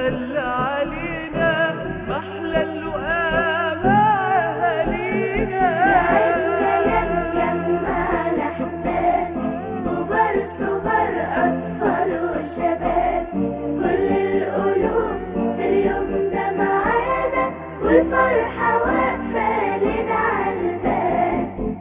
هل علينا محلى اللقاء مع أهالينا والفرحة واقفة لنا عالباب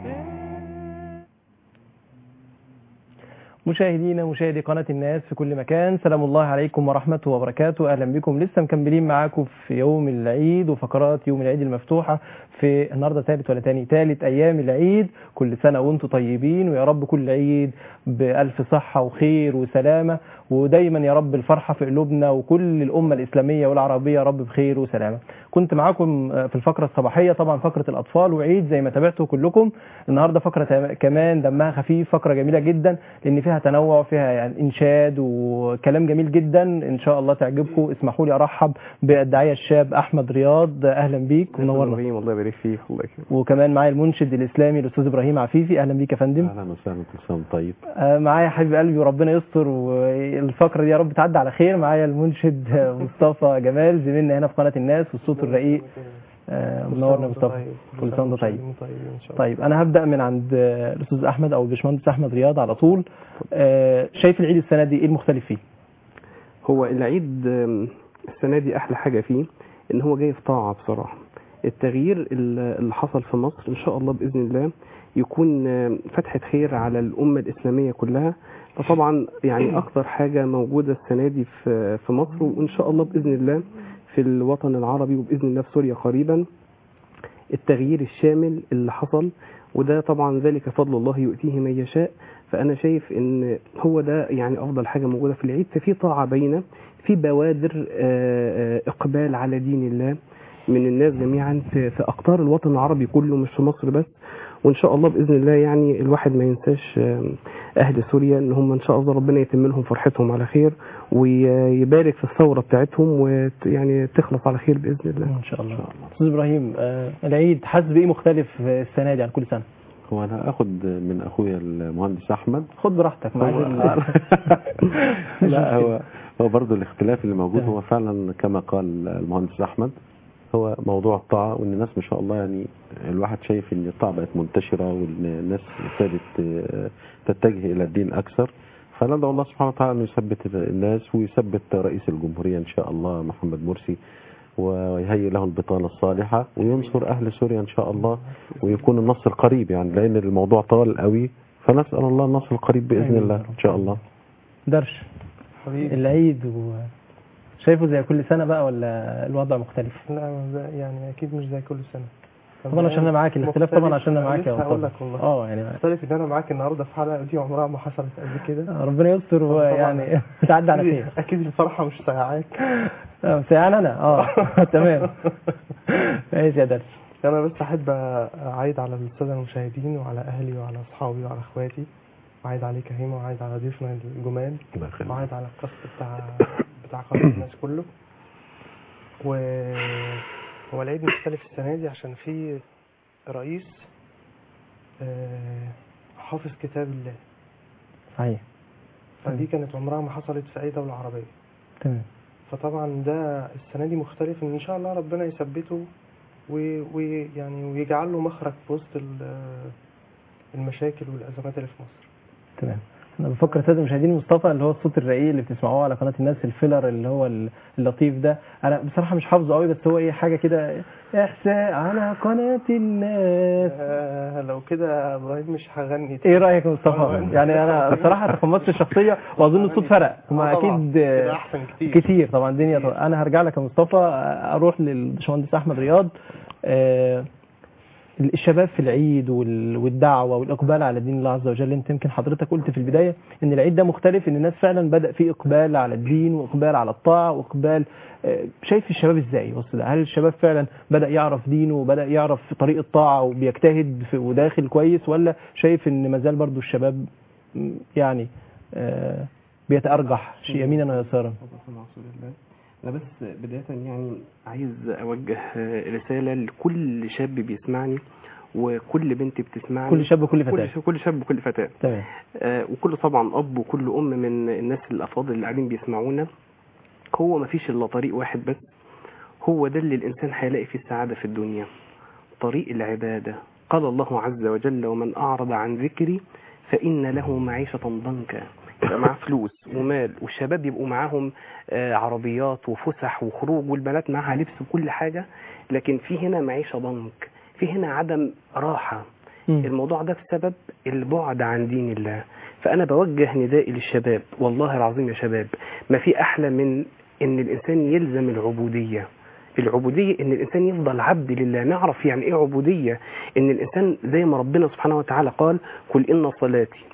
مشاهدينا مشاهدي قناة الناس في كل مكان سلام الله عليكم ورحمة وبركاته أهلا بكم لسه مكملين معاكم في يوم العيد وفقرات يوم العيد المفتوحة في النهاردة ثالث ولا تاني ثالث أيام العيد كل سنة وانتم طيبين ويا رب كل عيد بألف صحة وخير وسلامة ودايما يا رب الفرحة في قلوبنا وكل الأمة الإسلامية والعربية يا رب بخير وسلامة كنت معاكم في الفقرة الصباحية طبعا فقرة الأطفال وعيد زي ما تابعتوا كلكم النهاردة فقرة تم- كمان دمها خفيف فقرة جميلة جدا لأن فيها تنوع فيها يعني إنشاد وكلام جميل جدا إن شاء الله تعجبكم اسمحوا لي أرحب بالداعية الشاب أحمد رياض أهلا بيك ونورنا ابراهيم الله يبارك فيك الله يكرمك وكمان معايا المنشد الإسلامي الأستاذ إبراهيم عفيفي أهلا بيك يا فندم اهلا وسهلا كل سنه وأنت طيب آه، معايا حبيب قلبي وربنا يستر والفقره دي يا رب تعدي على خير معايا المنشد آه، مصطفى جمال زميلنا هنا في قناه الناس والصوت الرقيق آه، منورنا مصطفى كل سنه وانت طيب طيب انا هبدا من عند آه، الاستاذ احمد او الباشمهندس احمد رياض على طول آه، شايف العيد السنه دي ايه المختلف فيه؟ هو العيد آم، السنة دي أحلى حاجة فيه إن هو جاي في طاعة بصراحة التغيير ال- اللي حصل في مصر إن شاء الله بإذن الله يكون آم، فتحة خير على الأمة الإسلامية كلها فطبعا يعني أكثر حاجة موجودة السنة دي في في مصر وإن شاء الله بإذن الله في الوطن العربي وبإذن الله في سوريا قريبا التغيير الشامل اللي حصل وده طبعا ذلك فضل الله يؤتيه من يشاء فأنا شايف إن هو ده يعني أفضل حاجة موجودة في العيد ففي طاعة باينة في بوادر آه، آه، إقبال على دين الله من الناس جميعا في, في أقطار الوطن العربي كله مش في مصر بس وإن شاء الله بإذن الله يعني الواحد ما ينساش آه، أهل سوريا إن هم إن شاء الله ربنا يتم لهم فرحتهم على خير ويبارك في الثورة بتاعتهم ويعني تخلص على خير بإذن الله ان شاء الله استاذ ابراهيم آه، العيد حاسس بايه مختلف السنه دي عن كل سنه؟ هو انا اخد من اخويا المهندس احمد خد براحتك معاك هو ال- لا هو هو برضه الاختلاف اللي موجود هو فعلا كما قال المهندس احمد هو موضوع الطاعه وان الناس ما شاء الله يعني الواحد شايف ان الطاعه بقت منتشره وان الناس ابتدت آه، تتجه الى الدين اكثر فندعو الله سبحانه وتعالى انه يثبت الناس ويثبت رئيس الجمهوريه ان شاء الله محمد مرسي ويهيئ له البطانه الصالحه وينصر اهل سوريا ان شاء الله ويكون النصر قريب يعني لان الموضوع طال قوي فنسال الله النصر القريب باذن آمين الله يا رب. ان شاء الله درش العيد و... شايفه زي كل سنه بقى ولا الوضع مختلف؟ لا ما زي- يعني اكيد مش زي كل سنه طبعا عشان انا معاك الاختلاف طبعا مختلف. عشان انا معاك يا لسه هقول مصطفى لك والله اه يعني مختلف ان انا معاك النهارده في حلقه دي عمرها ما حصلت قبل كده ربنا يستر ويعني تعدي على خير اكيد الفرحه مش ساعاك آه، بس يعني انا اه تمام ماشي يا درش انا بس احب اعيد على الساده المشاهدين وعلى اهلي وعلى اصحابي وعلى اخواتي وعيد عليك يا هيما وعيد على ضيوفنا الجمال الله يخليك وعيد على القصد بتاع بتاع قناه الناس كله و هو العيد مختلف السنه دي عشان في رئيس آه، حافظ كتاب الله صحيح فدي كانت عمرها ما حصلت في اي دوله عربيه تمام فطبعا ده السنه دي مختلف ان شاء الله ربنا يثبته و- ويعني ويجعل له مخرج في وسط ال- المشاكل والازمات اللي في مصر تمام انا بفكر ساده المشاهدين مصطفى اللي هو الصوت الرقيق اللي بتسمعوه على قناه الناس الفيلر اللي هو ال- اللطيف ده انا بصراحه مش حافظه قوي بس هو ايه حاجه كده احساء على قناه الناس آه لو كده ابراهيم مش هغني ايه رايك يا مصطفى يعني انا بصراحه تقمصت الشخصيه واظن الصوت فرق هما آه طبعاً. اكيد كده احسن كتير كتير طبعا الدنيا طبعا. انا هرجع لك يا مصطفى اروح للباشمهندس احمد رياض آه، الشباب في العيد وال- والدعوه والاقبال على دين الله عز وجل انت يمكن حضرتك قلت في البدايه ان العيد ده مختلف ان الناس فعلا بدا فيه اقبال على الدين واقبال على الطاعه واقبال آه، شايف الشباب ازاي بص ده هل الشباب فعلا بدا يعرف دينه وبدا يعرف طريق الطاعه وبيجتهد في- وداخل كويس ولا شايف ان مازال برضو الشباب م، يعني آه، بيتارجح شيء يمينا ويسارا انا بس بدايه يعني عايز اوجه آه، رساله لكل شاب بيسمعني وكل بنت بتسمعني كل شاب وكل فتاه كل شاب كل شاب وكل فتاه تمام آه، وكل طبعا اب وكل ام من الناس الافاضل اللي قاعدين بيسمعونا هو مفيش الا طريق واحد بس هو ده اللي الانسان هيلاقي فيه السعاده في الدنيا طريق العباده قال الله عز وجل ومن اعرض عن ذكري فان له معيشه ضنكا يبقى معاه فلوس ومال والشباب يبقوا معاهم آه، عربيات وفسح وخروج والبنات معاها لبس وكل حاجه لكن في هنا معيشه ضنك في هنا عدم راحه مم. الموضوع ده بسبب البعد عن دين الله فأنا بوجه ندائي للشباب والله العظيم يا شباب ما في أحلى من إن الإنسان يلزم العبودية العبودية إن الإنسان يفضل عبد لله نعرف يعني إيه عبودية إن الإنسان زي ما ربنا سبحانه وتعالى قال قل إن صلاتي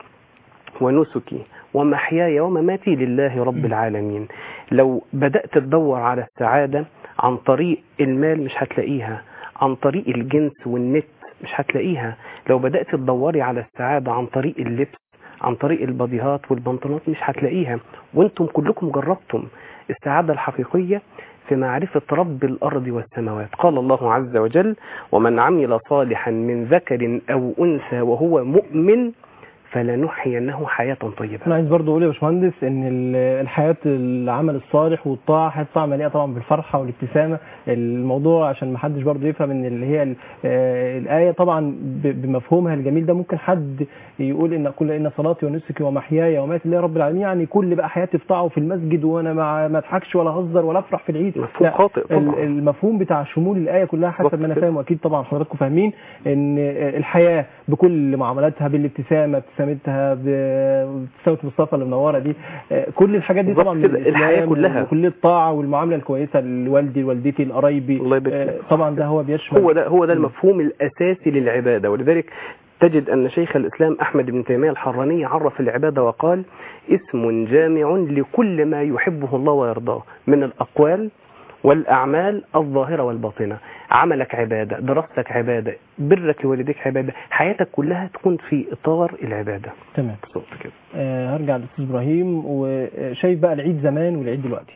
ونسكي ومحياي ومماتي لله رب العالمين لو بدأت تدور على السعادة عن طريق المال مش هتلاقيها عن طريق الجنس والنت مش هتلاقيها لو بدأت تدوري على السعادة عن طريق اللبس عن طريق الباديهات والبنطلونات مش هتلاقيها وانتم كلكم جربتم السعادة الحقيقية في معرفة رب الأرض والسماوات قال الله عز وجل ومن عمل صالحا من ذكر أو أنثى وهو مؤمن فلنحيينه حياة طيبة انا عايز برضه اقول يا باشمهندس ان ال- الحياه العمل الصالح والطاعه حياه طاعه مليئه طبعا بالفرحه والابتسامه الموضوع عشان ما حدش برضه يفهم ان اللي هي ال- آه، الايه طبعا ب- بمفهومها الجميل ده ممكن حد يقول ان كل ان صلاتي ونسكي ومحياي ومماتي لله رب العالمين يعني كل بقى حياتي في طاعه وفي المسجد وانا ما ما اضحكش ولا اهزر ولا افرح في العيد مفهوم لا، خاطئ طبعا. ال- المفهوم بتاع شمول الايه كلها حسب ما انا بالظبط فاهم واكيد طبعا حضراتكم فاهمين ان الحياه بكل معاملاتها بالابتسامه ابتسامتها بابتسامه مصطفى اللي منوره دي آه، كل الحاجات دي بالظبط طبعا من كده، الحياة الإسلام كلها. وكل الطاعه والمعامله الكويسه لوالدي لوالدتي لقرايبي الله يبارك آه، فيك. طبعا ده هو بيشمل هو ده هو ده المفهوم الاساسي للعباده ولذلك تجد ان شيخ الاسلام احمد بن تيميه الحراني عرف العباده وقال اسم جامع لكل ما يحبه الله ويرضاه من الاقوال والاعمال الظاهره والباطنه عملك عباده دراستك عباده برك لوالديك عباده حياتك كلها تكون في اطار العباده تمام بالظبط كده آه، هرجع للاستاذ ابراهيم وشايف بقى العيد زمان والعيد دلوقتي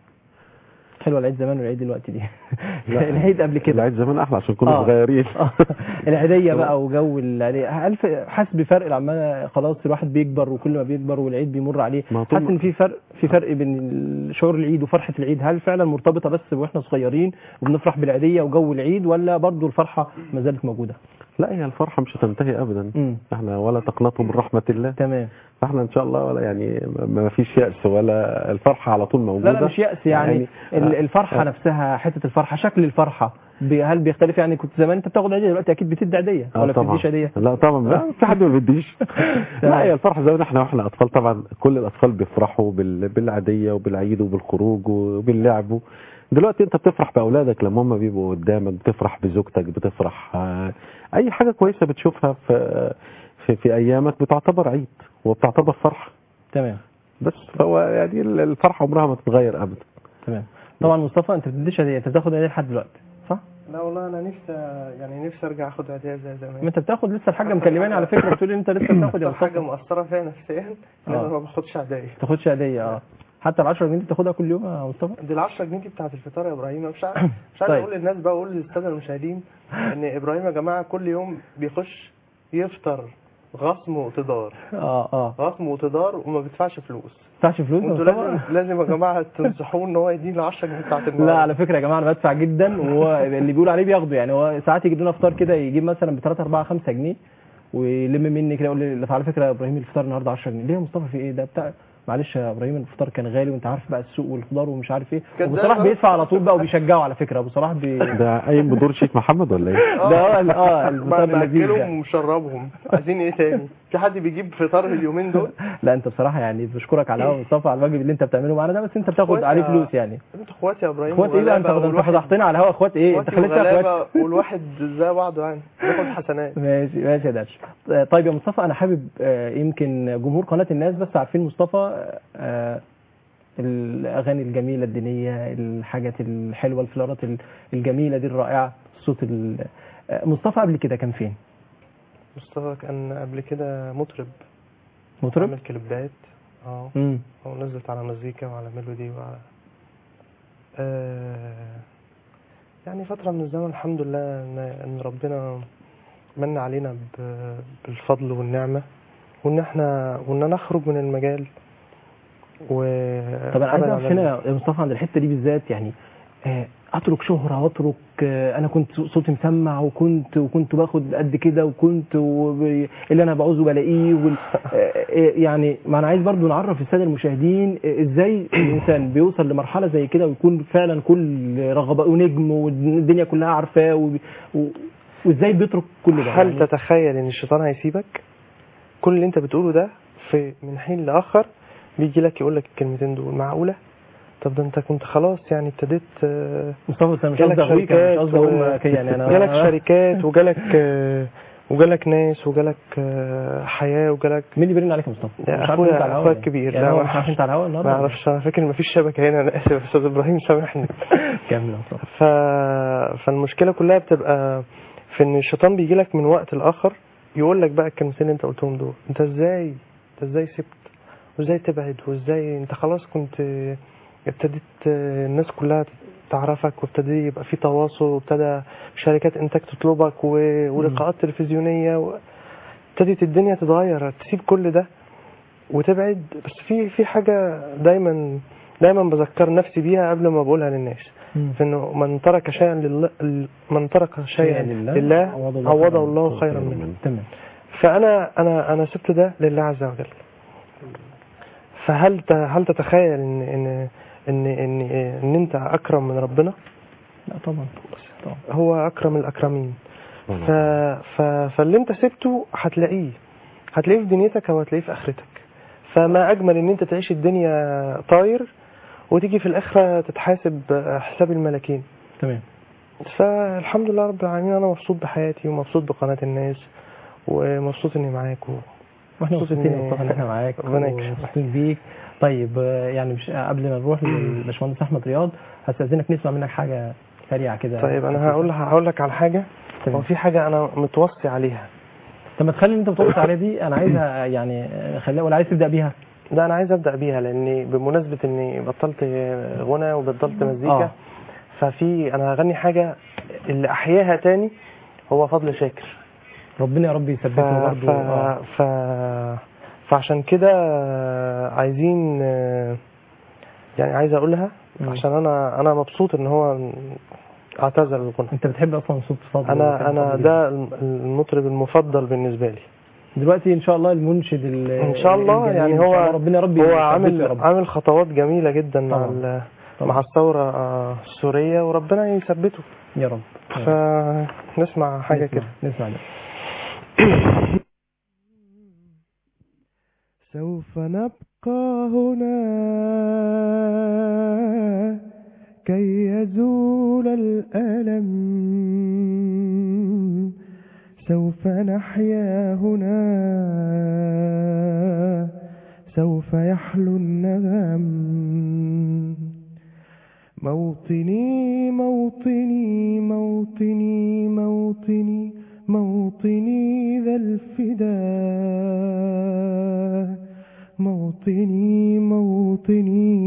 حلوه العيد زمان والعيد دلوقتي دي لا. العيد قبل كده العيد زمان احلى عشان كنا آه. صغيرين آه. العيديه بقى وجو العيدية هل في- حاسس بفرق لما خلاص الواحد بيكبر وكل ما بيكبر والعيد بيمر عليه ما طول- حاسس ان في فرق في فرق بين شعور العيد وفرحه العيد هل فعلا مرتبطه بس واحنا صغيرين وبنفرح بالعيديه وجو العيد ولا برضو الفرحه ما زالت موجوده لا هي الفرحه مش هتنتهي ابدا امم احنا ولا تقنطوا من رحمه الله تمام فاحنا ان شاء الله ولا يعني ما ما فيش يأس ولا الفرحه على طول موجوده لا لا مش يأس يعني, يعني- ال- آه. الفرحه آه. نفسها حته الفرحه شكل الفرحه بي- هل بيختلف يعني كنت زمان انت بتاخد عيديه دلوقتي اكيد بتدي عيديه آه ولا طبعا. بتديش عيديه لا طبعا لا في حد ما بيديش لا هي الفرحه زمان احنا واحنا اطفال طبعا كل الاطفال بيفرحوا بال- بالعاديه وبالعيد وبالخروج وباللعب دلوقتي انت بتفرح باولادك لما هم بيبقوا قدامك بتفرح بزوجتك بتفرح آه، اي حاجه كويسه بتشوفها في في, في ايامك بتعتبر عيد وبتعتبر فرحه تمام بس هو يعني الفرحه عمرها ما تتغير ابدا تمام طبعا مصطفى انت بتديش عيديه انت بتاخد عيديه لحد دلوقتي صح؟ لا والله انا نفسي يعني نفسي ارجع اخد عيديه زي ما زمان انت بتاخد لسه الحاجه مكلماني على فكره بتقول لي انت لسه بتاخد يا اكتر حاجه مصطفى مؤثره فيا نفسيا ان آه. انا ما باخدش عيديه ما تاخدش عيديه اه حتى ال 10 جنيه انت بتاخدها كل يوم يا مصطفى دي ال 10 جنيه دي بتاعت الفطار يا ابراهيم أنا مش عارف مش عارف طيب. اقول للناس بقى اقول للساده المشاهدين ان ابراهيم يا جماعه كل يوم بيخش يفطر غصم وتدار اه اه غصم وتدار وما بيدفعش فلوس ما تدفعش فلوس يا انتوا مصطفى؟ لازم لازم يا جماعه تنصحوه ان هو يديني ال 10 جنيه بتاعت لا النهارده على فكره يا جماعه انا بدفع جدا وهو اللي بيقول عليه بياخده يعني هو ساعات يجيب لنا فطار كده يجيب مثلا ب 3 4 5 جنيه ويلم مني كده يقول لي على فكره يا ابراهيم الفطار النهارده 10 جنيه ليه يا مصطفى في ايه ده بتاع معلش يا ابراهيم الفطار كان غالي وانت عارف بقى السوق والخضار ومش عارف ايه كداب ابو صلاح بقى. بيدفع على طول بقى وبيشجعه على فكره ابو صلاح بي... ده قايم بدور شيخ محمد ولا ايه؟ ده اه ال- اه الفطار اللذيذ مأكلهم ده. ومشربهم عايزين ايه تاني في حد بيجيب فطار اليومين دول لا انت بصراحه يعني بشكرك على الهوا مصطفى على الواجب اللي انت بتعمله معانا ده بس انت بتاخد اخوات عليه يا- فلوس يعني انتوا اخواتي يا ابراهيم اخوات ايه بقى انت وغلابة انت والواحد- فضحتنا على الهوا اخوات ايه انت اخواتي خليتها اخوات وغلابة والواحد زي بعضه يعني بياخد حسنات ماشي ماشي يا درش طيب يا مصطفى انا حابب آه، يمكن جمهور قناه الناس بس عارفين مصطفى آه، الاغاني الجميله الدينيه الحاجات الحلوه الفلارات ال- الجميله دي الرائعه الصوت ال- آه، مصطفى قبل كده كان فين مصطفى كان قبل كده مطرب مطرب عامل كليبات اه امم ونزلت على مزيكا وعلى ميلودي وعلى آه يعني فترة من الزمن الحمد لله ان, إن ربنا من علينا ب- بالفضل والنعمة وان احنا وان نخرج من المجال و طب انا عايز أبعد اعرف عن هنا يا مصطفى عند الحته دي بالذات يعني آه، اترك شهره واترك آه، انا كنت صوتي مسمع وكنت وكنت باخد قد كده وكنت وب- اللي انا بعوزه بلاقيه وال... آه، آه، يعني ما انا عايز برضو نعرف الساده المشاهدين آه، ازاي الانسان بيوصل لمرحله زي كده ويكون فعلا كل رغبه ونجم والدنيا كلها عارفاه وب- و... وازاي بيترك كل ده هل يعني تتخيل ان الشيطان هيسيبك كل اللي انت بتقوله ده في من حين لاخر بيجي لك يقول لك الكلمتين دول معقوله طب ده انت كنت خلاص يعني ابتديت آه، مصطفى أنا مش جالك قصدي اغويك أنا مش شركات قصدي و- اقول كده يعني انا جالك شركات وجالك آه، وجالك ناس وجالك آه، حياه وجالك مين اللي بيرن عليك يا مصطفى؟ لا، مش عارف أخويا- انت على الهوا أخويا يعني. الكبير. يعني لا، هو ما مش عارف انت على الهوا النهارده ما اعرفش انا فاكر ان مفيش شبكه هنا انا اسف يا استاذ ابراهيم سامحني كمل يا مصطفى ف... فالمشكله كلها بتبقى في ان الشيطان بيجي لك من وقت لاخر يقول لك بقى الكلمتين اللي انت قلتهم دول انت ازاي انت ازاي سبت وازاي تبعد وازاي انت خلاص كنت ابتديت الناس كلها تعرفك وابتدي يبقى في تواصل وابتدى شركات انتاج تطلبك و... ولقاءات تلفزيونيه و... ابتدت الدنيا تتغير تسيب كل ده وتبعد بس في في حاجه دايما دايما بذكر نفسي بيها قبل ما بقولها للناس في انه من ترك شيئا لله من ترك شيئا لله، لله عوضه الله عوضه خيراً الله خيرا منه تمام فانا انا انا سبت ده لله عز وجل فهل ت- هل تتخيل ان ان ان ان, إن انت اكرم من ربنا لا طبعا طبعا هو اكرم الاكرمين ف... ف... فاللي انت سبته هتلاقيه هتلاقيه في دنيتك او هتلاقيه في اخرتك فما اجمل ان انت تعيش الدنيا طاير وتيجي في الاخره تتحاسب حساب الملاكين تمام فالحمد لله رب العالمين انا مبسوط بحياتي ومبسوط بقناه الناس ومبسوط اني معاكم واحنا مبسوط مبسوطين إن- يا مصطفى ان احنا معاك ربنا يكرمك. ومبسوطين بيك طيب آه، يعني مش قبل ما نروح للباشمهندس احمد رياض هستاذنك نسمع منك حاجه سريعه كده طيب انا هقول هقول لك على حاجه تمام. هو في حاجه انا متوصي عليها طب ما تخلي اللي انت بتقص عليها دي انا عايزها يعني آه، خليها ولا عايز تبدا بيها ده انا عايز ابدا بيها لاني بمناسبه اني بطلت غنى وبطلت مزيكا آه. ففي انا هغني حاجه اللي احياها تاني هو فضل شاكر ربنا يا رب ف... يثبته ف... برضه آه. ف... فعشان كده عايزين يعني عايز اقولها مم. عشان انا انا مبسوط ان هو اعتزل الغنى انت بتحب اصلا صوت فضل انا وكان انا فضل ده الم- المطرب المفضل بالنسبه لي دلوقتي ان شاء الله المنشد ال- ان شاء الله الجميل يعني إن شاء هو الله ربنا يا رب هو يثبته عامل يا رب. عامل خطوات جميله جدا مع طبعا. ال- طبعا. مع الثوره آه، السوريه وربنا يثبته يا رب يا رب. فنسمع حاجه نسمع- كده نسمع ده سوف نبقى هنا كي يزول الألم سوف نحيا هنا سوف يحلو النغم موطني موطني موطني موطني موطني ذا الفداء موطني موطني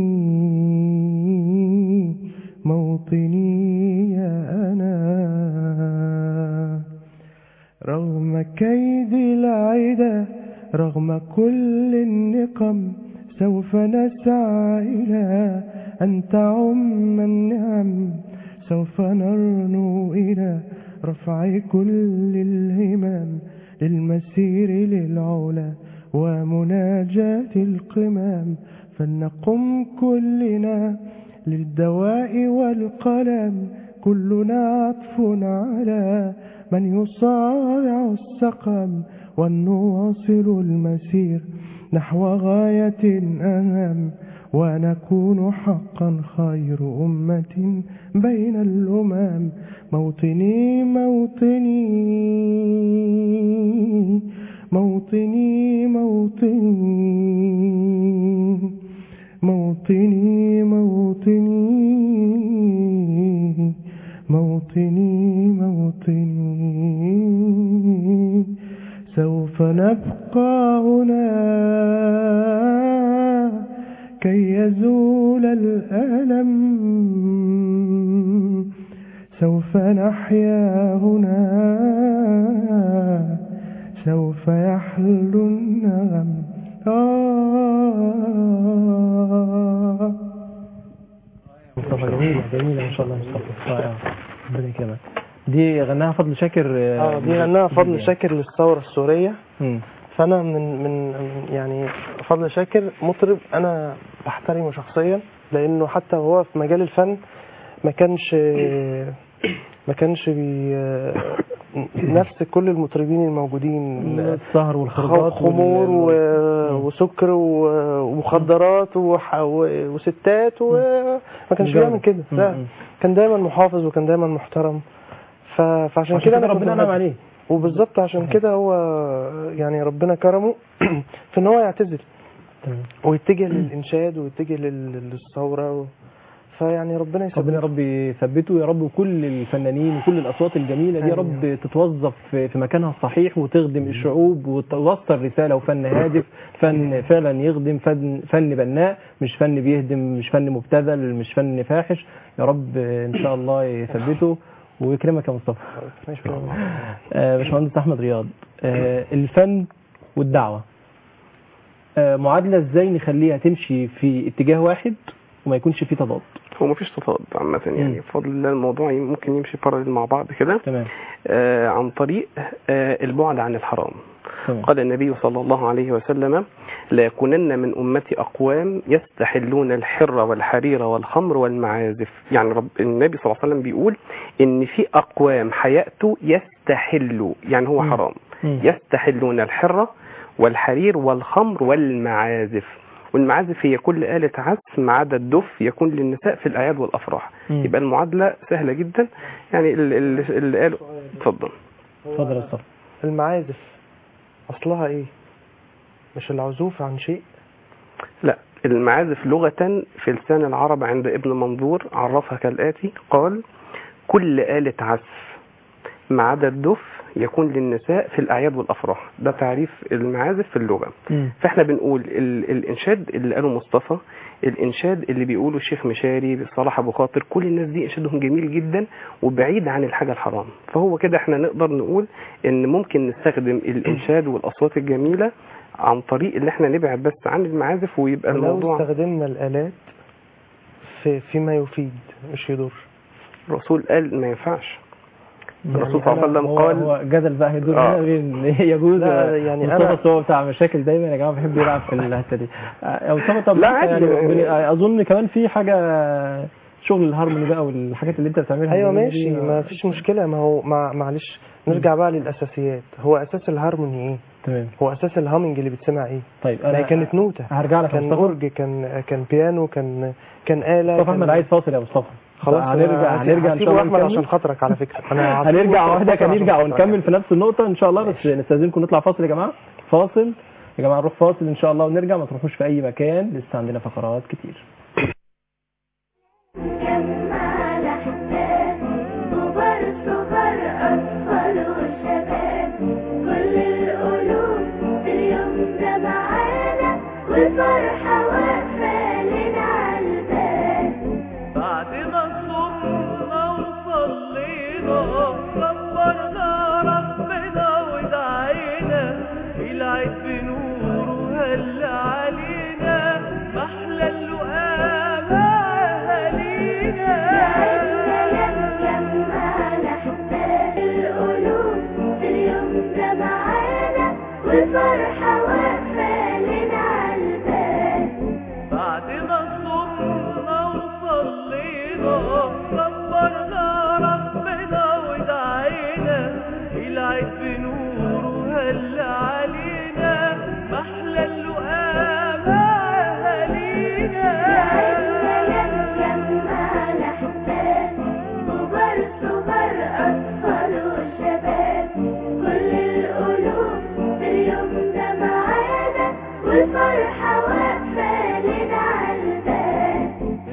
موطني يا أنا رغم كيد العدا رغم كل النقم سوف نسعى إلى أن تعم النعم سوف نرنو إلى رفع كل الهمم للمسير للعلا ومناجاة القمام فلنقم كلنا للدواء والقلم كلنا عطف على من يصارع السقم ونواصل المسير نحو غاية أهم ونكون حقا خير أمة بين الأمم موطني موطني موطني موطني موطني موطني موطني موطني سوف نبقى هنا كي يزول الألم سوف نحيا هنا سوف يحلو النغم آه مصطفى جميلة جميلة ما شاء الله مصطفى رائعة ربنا يكرمك دي غناها فضل شاكر اه دي غناها فضل شاكر للثورة السورية مم. فانا من من يعني فضل شاكر مطرب انا بحترمه شخصيا لانه حتى وهو في مجال الفن ما كانش ما كانش بي نفس كل المطربين الموجودين السهر والخروجات خمور وال- و- وسكر و- ومخدرات وح- و- وستات وما كانش مجرد. بيعمل كده لا مم. كان دايما محافظ وكان دايما محترم ف- فعشان عشان كده كده انا كنت ربنا انعم بحبه. عليه وبالظبط عشان كده هو يعني ربنا كرمه في ان هو يعتزل تمام ويتجه للانشاد ويتجه لل- للثوره و... فيعني ربنا ربنا يا يثبته رب يثبته يا رب وكل الفنانين وكل الاصوات الجميله دي يا آمين. رب تتوظف في في مكانها الصحيح وتخدم الشعوب وتوصل رساله وفن هادف فن فعلا يخدم فن فن بناء مش فن بيهدم مش فن مبتذل مش فن فاحش يا رب ان شاء الله يثبته ويكرمك يا مصطفى ماشي آه، باشمهندس احمد رياض آه، الفن والدعوه آه، معادله ازاي نخليها تمشي في اتجاه واحد وما يكونش في تضاد هو مفيش تضاد عامة مم. يعني بفضل الله الموضوع ممكن يمشي باراليل مع بعض كده تمام آه عن طريق آه البعد عن الحرام تمام قال النبي صلى الله عليه وسلم لا يكونن من أمتي أقوام يستحلون الحر والحرير والخمر والمعازف يعني رب النبي صلى الله عليه وسلم بيقول إن في أقوام حياته يستحلوا يعني هو مم. حرام مم. يستحلون الحر والحرير والخمر والمعازف والمعازف هي كل آلة عزف ما عدا الدف يكون للنساء في الأعياد والأفراح مم. يبقى المعادلة سهلة جدا يعني ال- ال- اللي قالوا اتفضل اتفضل يا مصطفى المعازف اصلها ايه مش العزوف عن شيء لا المعازف لغة في لسان العرب عند ابن منظور عرفها كالآتي قال كل آلة عزف ما عدا الدف يكون للنساء في الأعياد والأفراح ده تعريف المعازف في اللغة مم. فاحنا بنقول ال الإنشاد اللي قاله مصطفى الإنشاد اللي بيقوله الشيخ مشاري صلاح أبو خاطر كل الناس دي إنشادهم جميل جدا وبعيد عن الحاجة الحرام فهو كده احنا نقدر نقول إن ممكن نستخدم الإنشاد والأصوات الجميلة عن طريق اللي احنا نبعد بس عن المعازف ويبقى لو الموضوع استخدمنا الالات في فيما يفيد مش يضر الرسول قال ما ينفعش الرسول يعني صلى الله عليه أنا- وسلم هو- قال- هو جدل بقى هيدور آه. هنا بين يجوز لا، يعني مصطفى أنا- هو بتاع مشاكل دايما يا جماعه بيحب يلعب في الحته دي آه، مصطفى طب لا، أنت عادي. يعني اظن كمان في حاجه شغل الهارموني بقى والحاجات اللي انت بتعملها ايوه دي- ماشي ما فيش مشكله ما هو مع معلش نرجع بقى للاساسيات هو اساس الهارموني ايه تمام هو اساس الهامنج اللي بتسمع ايه طيب ما هي انا كانت نوته هرجع لك يا كان مصطفى اورج كان كان بيانو كان كان آلة مصطفى كان- احمد عايز فاصل يا مصطفى خلاص هنرجع أنا هنرجع ان هسيبه شاء الله احمد نكمل. عشان خاطرك على فكره انا هسيبه هنرجع أحمد واحدة عشان هنرجع خاطرك. ونكمل في نفس النقطة إن شاء الله بس نستأذنكم نطلع فاصل يا جماعة فاصل يا جماعة نروح فاصل إن شاء الله ونرجع ما تروحوش في أي مكان لسه عندنا فقرات كتير جمع الأحباب كبار صغار أطفال وشباب كل القلوب في اليوم ده معانا والفرحة واقفة لنا عالباب بعد ما صمنا وصلينا كبرنا ربنا ودعينا العيد بنوره هل علينا محلى اللقاء مع أهالينا جمع الأحباب القلوب في اليوم ده معانا والفرحة واقفة لنا عالباب بعد ما صمنا وصلينا كبرنا ربنا ودعينا العيد بنوره هل علينا محلى اللقاء مع أهالينا جمع الأحباب كبار صغار أطفال وشباب كل القلوب في اليوم ده معانا والفرحة واقفة لنا عالباب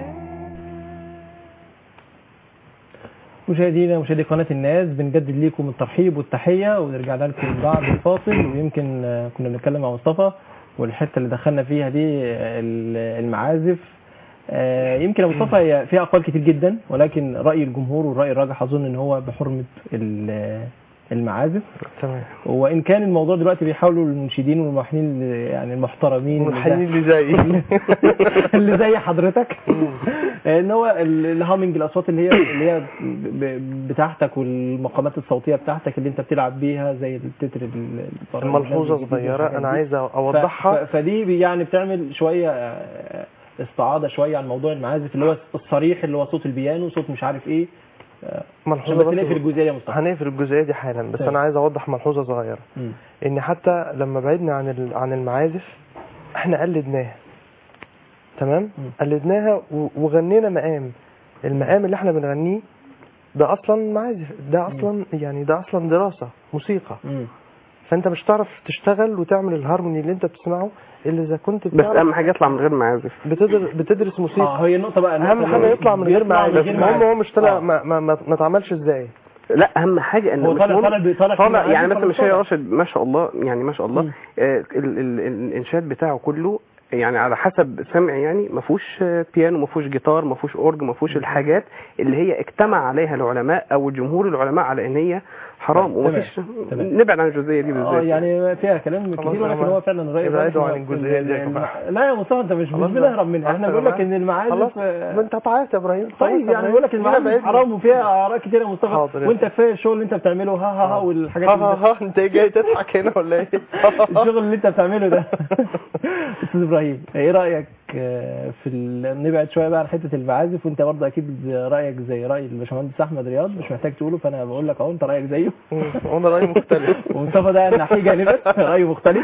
مشاهدينا ومشاهدي قناة الناس بنجدد ليكم الترحيب والتحية ونرجع لكم بعد الفاصل ويمكن آه، كنا بنتكلم مع مصطفى والحتة اللي دخلنا فيها دي آه، ال- المعازف آه، يمكن يا مصطفى هي فيها أقوال كتير جدا ولكن رأي الجمهور والرأي الراجح أظن إن هو بحرمة ال- المعازف تمام وان كان الموضوع دلوقتي بيحاولوا المنشدين والملحنين اللي- يعني المحترمين اللي والحنين زي- اللي زيي اللي زي حضرتك ان هو ال- الهامنج الاصوات اللي هي اللي هي ب- ب- بتاعتك والمقامات الصوتيه بتاعتك اللي انت بتلعب بيها زي التتر ال- ال- الملحوظه الجديد صغيره والحاجات انا دي. عايز ف- اوضحها ف- فدي بي- يعني بتعمل شويه آه، استعاضه شويه عن موضوع المعازف اللي هو الصريح اللي هو صوت البيانو صوت مش عارف ايه آه، عشان ملحوظه بس نقفل بس الجزئيه دي يا مصطفى هنقفل الجزئيه دي حالا بس طيب. انا عايز اوضح ملحوظه صغيره مم. ان حتى لما بعدنا عن ال- عن المعازف احنا قلدناها تمام مم. قلدناها و- وغنينا مقام المقام اللي احنا بنغنيه ده اصلا معازف ده اصلا يعني ده اصلا دراسه موسيقى مم. فانت مش هتعرف تشتغل وتعمل الهارموني اللي انت بتسمعه الا اذا كنت بس بتعرف اهم حاجه يطلع من غير معازف بتدر بتدرس موسيقى اه هي النقطه بقى النقطة اهم اللي حاجه هو يطلع من غير بيطلع معازف المهم هو مش طلع آه. ما ما ما, ما اتعملش ازاي لا اهم حاجه ان هو مش طالع مهم- طالع طالع في طالع يعني المعازف مثلا ولا مشاري طالع؟ راشد ما شاء الله يعني ما شاء الله مم. آه ال ال ال الانشاد بتاعه كله يعني على حسب سمعي يعني ما فيهوش آه، بيانو ما فيهوش جيتار ما فيهوش اورج ما فيهوش الحاجات اللي هي اجتمع عليها العلماء او جمهور العلماء على ان هي حرام تمام. وما فيش تمام. نبعد عن الجزئيه دي اه بالذات يعني فيها كلام خلاص كتير يا ولكن جماعة. هو فعلا الراي ابعدوا الراجح عن إن الجزئية دي يا الم- جماعة. لا يا مصطفى انت مش مش خلاص بنهرب منها احنا خلاص بنقول يا لك ان المعازف خلاص آه، ما انت هتعيط يا ابراهيم خلاص طيب يا يعني بقول لك إبراهيم. المعازف بعدنا. حرام وفيها اراء كتير يا مصطفى حاضر يا وانت كفايه الشغل اللي انت بتعمله ها ها ها والحاجات ها اللي ها ها انت جاي تضحك هنا ولا ايه؟ الشغل اللي انت بتعمله ده استاذ ابراهيم ايه رايك آه، في ال... نبعد شويه بقى عن حته المعازف وانت برضه اكيد رايك زي راي الباشمهندس احمد رياض مش محتاج تقوله فانا بقول لك اهو انت رايك زيه وانا رايي مختلف ومصطفى ده ناحيه جانبا رايه مختلف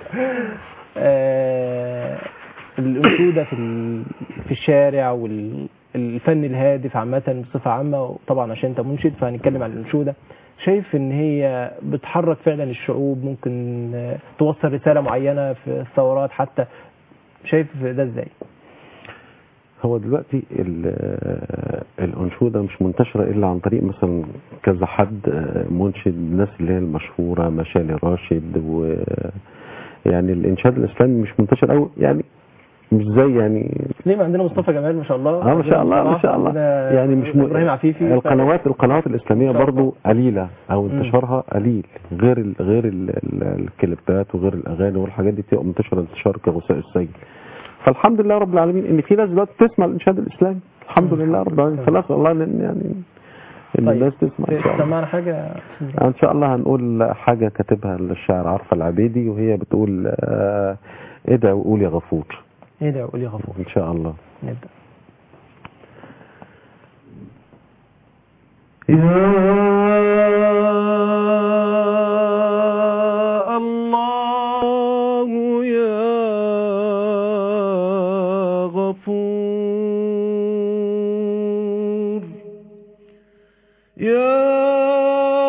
آه، الانشوده في ال- في الشارع والفن الهادف عامه بصفه عامه طبعا عشان انت منشد فهنتكلم عن الانشوده شايف ان هي بتحرك فعلا الشعوب ممكن آه، توصل رساله معينه في الثورات حتى شايف ده ازاي؟ هو دلوقتي ال- الأنشودة مش منتشرة إلا عن طريق مثلا كذا حد آه، منشد الناس اللي هي المشهورة مشالي راشد و يعني الإنشاد الإسلامي مش منتشر أوي يعني مش زي يعني ليه ما عندنا مصطفى جمال ما شاء الله اه ما شاء الله ما شاء الله عندنا يعني مش م... ابراهيم عفيفي القنوات القنوات الاسلاميه ما شاء الله. برضو قليله او مم. انتشارها قليل غير ال... غير ال... ال- الكليبات وغير الاغاني والحاجات دي بتبقى منتشره انتشار كغثاء السيل فالحمد لله رب العالمين ان في ناس دلوقتي تسمع الانشاد الاسلامي الحمد لله رب العالمين فنسال الله ان يعني ان طيب. الناس تسمع ان شاء الله سمعنا حاجه ان شاء الله هنقول حاجه كاتبها الشاعر عرفه العبيدي وهي بتقول آه، ادعي وقول يا غفور ايه ده قول يا غفور ان شاء الله نبدا يا الله يا غفور يا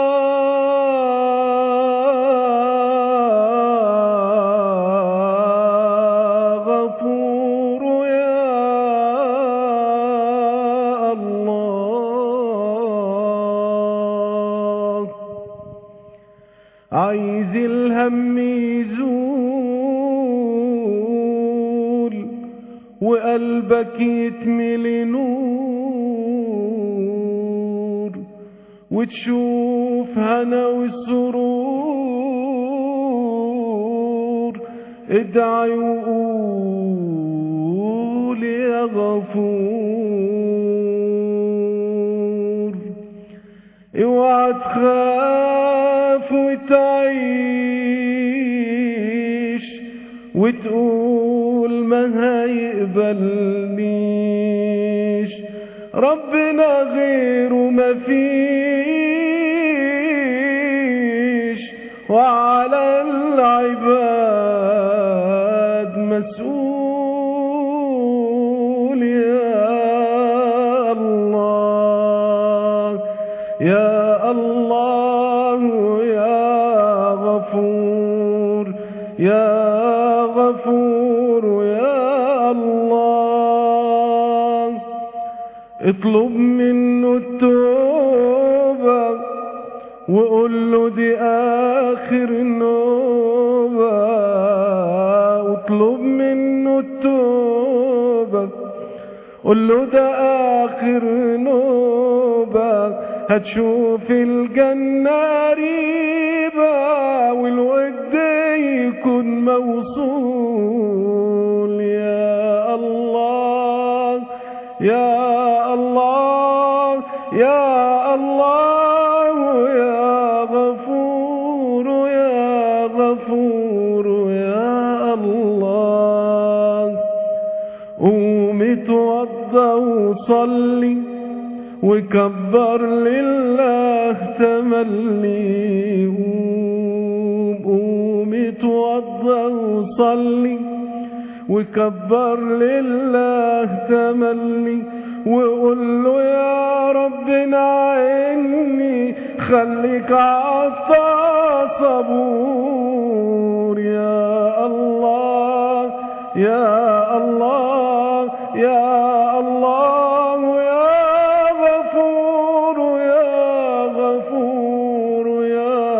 غفور يا الله عايز الهم يزول وقلبك يتملي نور وتشوف هنا والسرور ادعي وقول يا غفور اوعى تخاف وتعيش وتقول ما هيقبلنيش ربنا غيره ما فيش وعلى العباد مسؤول يا الله يا الله يا غفور يا غفور يا الله اطلب منه التوبة وقول له دي آخر النوبة واطلب منه التوبة قول له ده آخر نوبة هتشوف الجنة قريبة والود يكون موصول يا الله يا الله يا الله يا غفور يا غفور يا الله قوم اتوضى وصلي وكبر لله تملي قوم قوم اتوضى وصلي وكبر لله تملي وقول له يا رب نعيني خليك عطا صبور يا الله يا الله يا الله يا غفور يا غفور يا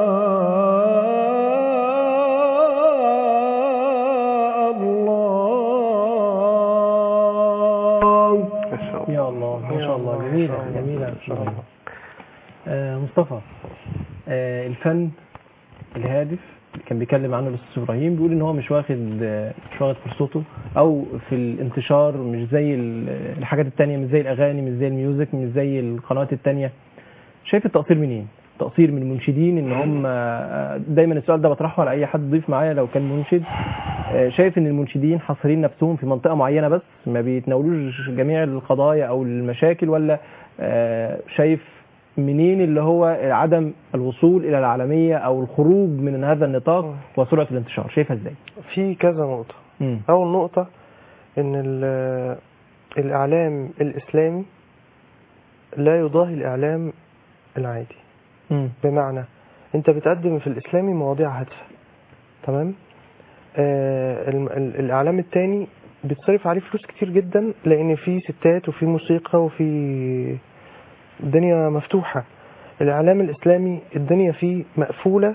الله ما شاء الله يا الله ما شاء الله جميلة جميلة ما شاء الله آه، مصطفى آه، الفن الهادف اللي كان بيتكلم عنه الاستاذ ابراهيم بيقول ان هو مش واخد آه، مش واخد فرصته او في الانتشار مش زي ال- الحاجات التانية مش زي الاغاني مش زي الميوزك مش زي القنوات التانية شايف التقصير منين؟ تقصير من المنشدين ان هم آه، دايما السؤال ده بطرحه على اي حد ضيف معايا لو كان منشد آه، شايف ان المنشدين حاصرين نفسهم في منطقه معينه بس ما بيتناولوش جميع القضايا او المشاكل ولا آه، شايف منين اللي هو عدم الوصول الى العالميه او الخروج من هذا النطاق وسرعه الانتشار شايفها ازاي؟ في كذا نقطة مم. أول نقطة إن ال- الإعلام الإسلامي لا يضاهي الإعلام العادي مم. بمعنى أنت بتقدم في الإسلامي مواضيع هادفة تمام آه الم- ال- الإعلام التاني بتصرف عليه فلوس كتير جدا لأن في ستات وفي موسيقى وفي الدنيا مفتوحة الإعلام الإسلامي الدنيا فيه مقفولة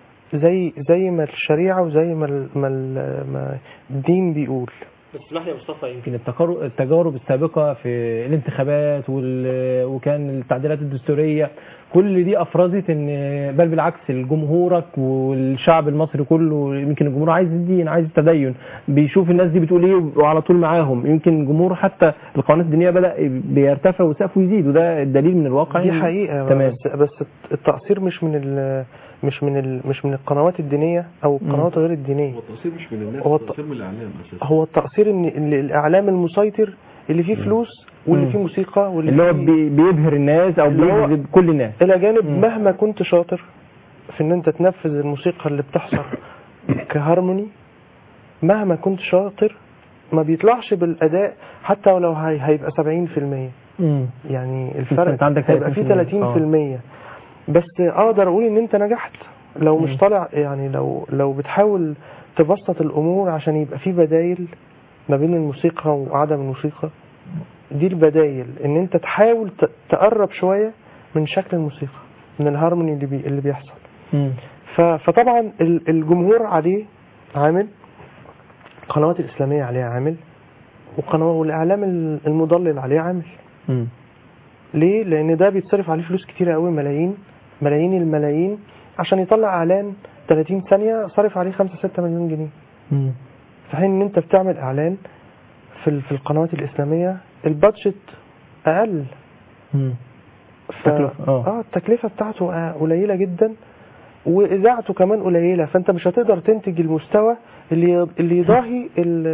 زي زي ما الشريعة وزي ما ال- ما ال- ما الدين بيقول بس اسمح لي يا مصطفى يمكن التقارب التجارب السابقه في الانتخابات وال... وكان التعديلات الدستوريه كل دي افرزت ان بل بالعكس الجمهورك والشعب المصري كله يمكن الجمهور عايز الدين عايز التدين بيشوف الناس دي بتقول ايه وعلى طول معاهم يمكن الجمهور حتى القوانين الدينيه بدا بيرتفع وسقفه يزيد وده الدليل من الواقع دي إن- حقيقة تمام بس بس التقصير مش من ال مش من ال مش من القنوات الدينية أو القنوات غير الدينية هو التقصير مش من الناس هو التقصير من الاعلام اساسا هو التقصير ان إن الاعلام المسيطر اللي فيه فلوس واللي مم. فيه موسيقى واللي اللي هو فيه بي- بيبهر الناس او اللي هو- بيجذب كل الناس الى جانب مم. مهما كنت شاطر في ان انت تنفذ الموسيقى اللي بتحصل كهارموني مهما كنت شاطر ما بيطلعش بالاداء حتى ولو هي هيبقى 70% مم. يعني الفرق أنت عندك هيبقى 30%. فيه 30% بس اقدر اقول ان انت نجحت لو مم. مش طالع يعني لو لو بتحاول تبسط الامور عشان يبقى في بدايل ما بين الموسيقى وعدم الموسيقى دي البدايل ان انت تحاول ت- تقرب شويه من شكل الموسيقى من الهارموني اللي بي اللي بيحصل مم. ف- فطبعا ال- الجمهور عليه عامل القنوات الاسلاميه عليها عامل وقنوات والاعلام ال- المضلل عليه عامل مم. ليه؟ لأن ده بيتصرف عليه فلوس كتيرة قوي ملايين ملايين الملايين عشان يطلع إعلان 30 ثانية صارف عليه 5 6 مليون جنيه مم. في حين إن أنت بتعمل إعلان في ال- في القنوات الإسلامية البادجت أقل مم. ف... التكلفة، آه. اه التكلفة بتاعته آه، قليلة جدا وإذاعته كمان قليلة فأنت مش هتقدر تنتج المستوى اللي اللي يضاهي ال...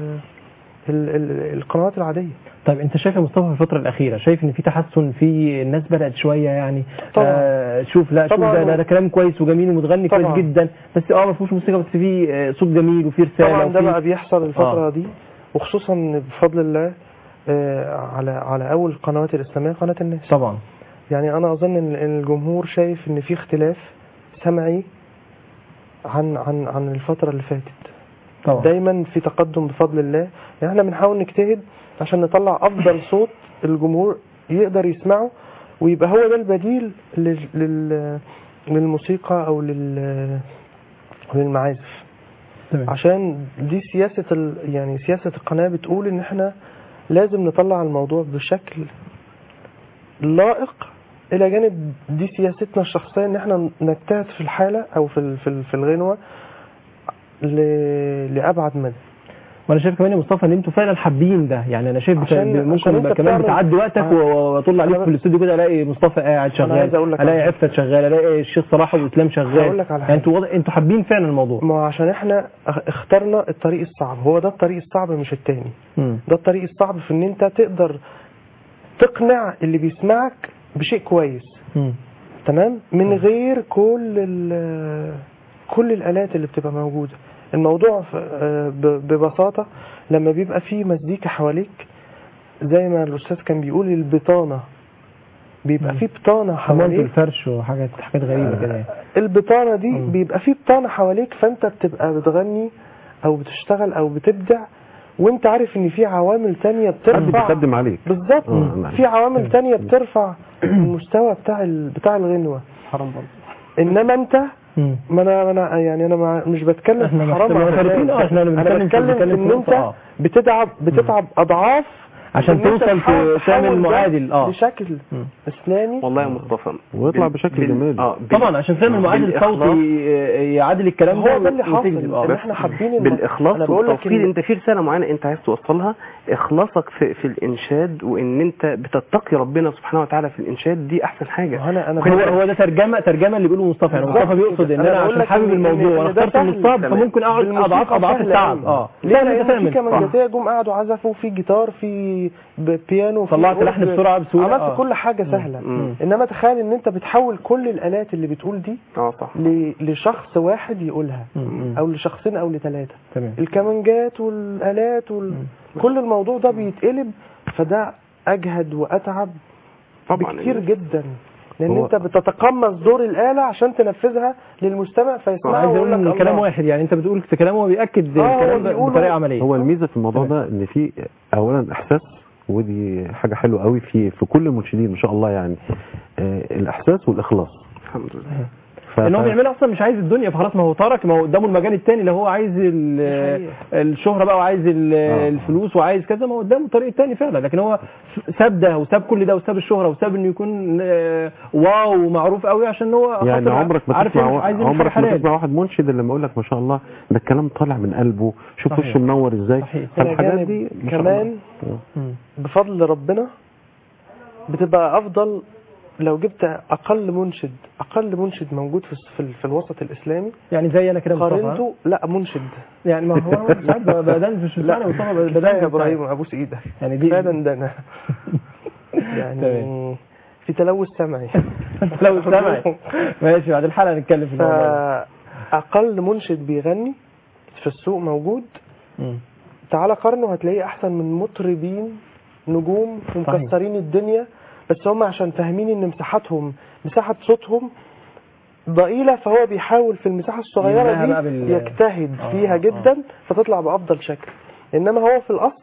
ال... ال... القنوات العادية طيب انت شايف يا مصطفى في الفتره الاخيره شايف ان في تحسن في الناس بدات شويه يعني طبعاً. آه شوف لا شوف طبعاً. ده, ده, ده كلام كويس وجميل ومتغني كويس طبعاً. جدا بس اه ما فيهوش موسيقى بس فيه آه، صوت جميل وفيه رساله طبعا ده وفيه- بقى بيحصل الفترة آه. دي وخصوصا بفضل الله آه، على على اول القنوات الاسلاميه قناه الناس طبعا يعني انا اظن ان إن الجمهور شايف ان في اختلاف سمعي عن عن عن الفتره اللي فاتت طبعا دايما في تقدم بفضل الله يعني احنا بنحاول نجتهد عشان نطلع افضل صوت الجمهور يقدر يسمعه ويبقى هو ده البديل لل لل للموسيقى او لل للمعازف تمام عشان دي سياسة ال... يعني سياسة القناة بتقول ان احنا لازم نطلع الموضوع بشكل لائق الى جانب دي سياستنا الشخصيه ان احنا نجتهد في الحاله او في ال- في ال- في الغنوه ل- لابعد مدى وانا شايف كمان يا مصطفى ان انتوا فعلا حابين ده يعني انا شايف بت- عشان- ممكن عشان يبقى انت كمان بتعمل- بتعدي وقتك آه. و- واطل عليك أنا في الاستوديو كده الاقي مصطفى قاعد شغال عايز أقول لك الاقي على عفت شغال الاقي الشيخ صلاح واسلام شغال هقول لك على يعني حاجة. انتوا واضح- انتوا حابين فعلا الموضوع ما هو عشان احنا اخ- اخترنا الطريق الصعب هو ده الطريق الصعب مش التاني مم. ده الطريق الصعب في ان انت تقدر تقنع اللي بيسمعك بشيء كويس مم. تمام من غير كل ال- كل الالات اللي بتبقى موجوده الموضوع ف- آه، ب- ببساطه لما بيبقى فيه مزيكا حواليك زي ما الاستاذ كان بيقول البطانه بيبقى مم. فيه بطانه حمامة حواليك الفرش وحاجات حاجات غريبه كده يعني البطانه دي مم. بيبقى فيه بطانه حواليك فانت بتبقى بتغني او بتشتغل او بتبدع وانت عارف ان في عوامل تانية حد بترفع بيخدم عليك بالظبط آه، نعم. في عوامل تانية بترفع المستوى بتاع ال- بتاع الغنوة حرام برضه انما انت مم. ما انا ما انا يعني انا ما مش بتكلم احنا في حرام محتاجين- ولا معترفين، حلال. اه، احنا انا بنتكلم في- بتكلم في بنتكلم ان في انت نقطة، اه. بتتعب بتتعب اضعاف عشان إن أنت توصل تحاول ت- تعمل تحول ده معادل اه بشكل مم. اسلامي والله يا مصطفى ويطلع بال- بشكل بال- جمالي. اه بال- طبعا عشان تعمل معادل بالإخلاص- صوتي يعادل الكلام هو ده اللي وتكذب، حاصل اه ان احنا حابين إن- بالاخلاص انا بقول لك والتوفيق إن- انت في رساله معينه انت عايز توصلها اخلاصك في, في الانشاد وان انت بتتقي ربنا سبحانه وتعالى في الانشاد دي احسن حاجه انا انا هو بقول- هو ده ترجمه ترجمه اللي بيقوله مصطفى يعني بالظبط مصطفى بيقصد كده. ان أنا انا بقول عشان لك حابب إن- الموضوع إن وانا ده اخترت سهل. الصعب تمام. فممكن اقعد بالموسيقى اضعاف اضعاف سهل التعب أوي. اه ليه سهل لان في تتعمل. كمانجاتيه جم قعدوا عزفوا في جيتار في ب- بيانو في طلعت أورج. لحن بسرعة بسهولة، عملت آه. كل حاجه سهله مم. انما تخيل ان انت بتحول كل الالات اللي بتقول دي اه صح ل- لشخص واحد يقولها مم. مم. او لشخصين او لثلاثه تمام الكمانجات والالات وال... كل الموضوع ده بيتقلب فده اجهد واتعب طبعا بكتير جدا لان هو- انت بتتقمص دور الاله عشان تنفذها للمستمع فيسمعها عايز ويقول اقول لك ان كلام الله. واحد يعني انت بتقول في كلام هو بياكد آه، هو الكلام ب- بيقوله- بطريقه عمليه هو الميزه في الموضوع تمام. ده ان في اولا احساس ودي حاجه حلوه قوي في في كل المنشدين ما شاء الله يعني آه، الاحساس والاخلاص الحمد لله ف- ان هو ف- بيعملها اصلا مش عايز الدنيا فخلاص ما هو ترك ما هو قدامه المجال التاني اللي هو عايز ال- الشهره بقى وعايز ال- آه. الفلوس وعايز كذا ما هو قدامه الطريق التاني فعلا لكن هو ساب ده وساب كل ده وساب الشهره وساب انه يكون آه، واو ومعروف قوي عشان هو يعني خاطر عمرك ما عارف تسمع يعمل- وا- عايز يعمل حاجة عمرك ما حلال. تسمع واحد منشد اللي لما يقول لك ما شاء الله ده الكلام طالع من قلبه شوف صحيح. وشه منور ازاي صحيح. فالحاجات إلى دي جانب ما شاء الله. كمان مم. بفضل ربنا بتبقى افضل لو جبت اقل منشد اقل منشد موجود في في, في الوسط الاسلامي يعني زي انا كده مصطفى قارنته لا منشد يعني ما هو أنا ساعات ب- بدندش مش معنى مصطفى لا بدندش يا ابراهيم ابوس ايدك يعني دي فعلا ده انا يعني تمام. في تلوث سمعي لو سمعي ماشي بعد الحلقه نتكلم في الموضوع ده. فاقل منشد بيغني في السوق موجود مم. تعالى قارنه هتلاقيه احسن من مطربين نجوم ومكسرين الدنيا بس هم عشان فاهمين ان مساحتهم مساحه صوتهم ضئيله فهو بيحاول في المساحه الصغيره يملاها بقى دي بال- يجتهد آه، فيها آه. جدا فتطلع بافضل شكل انما هو في الاصل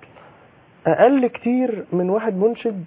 اقل كتير من واحد منشد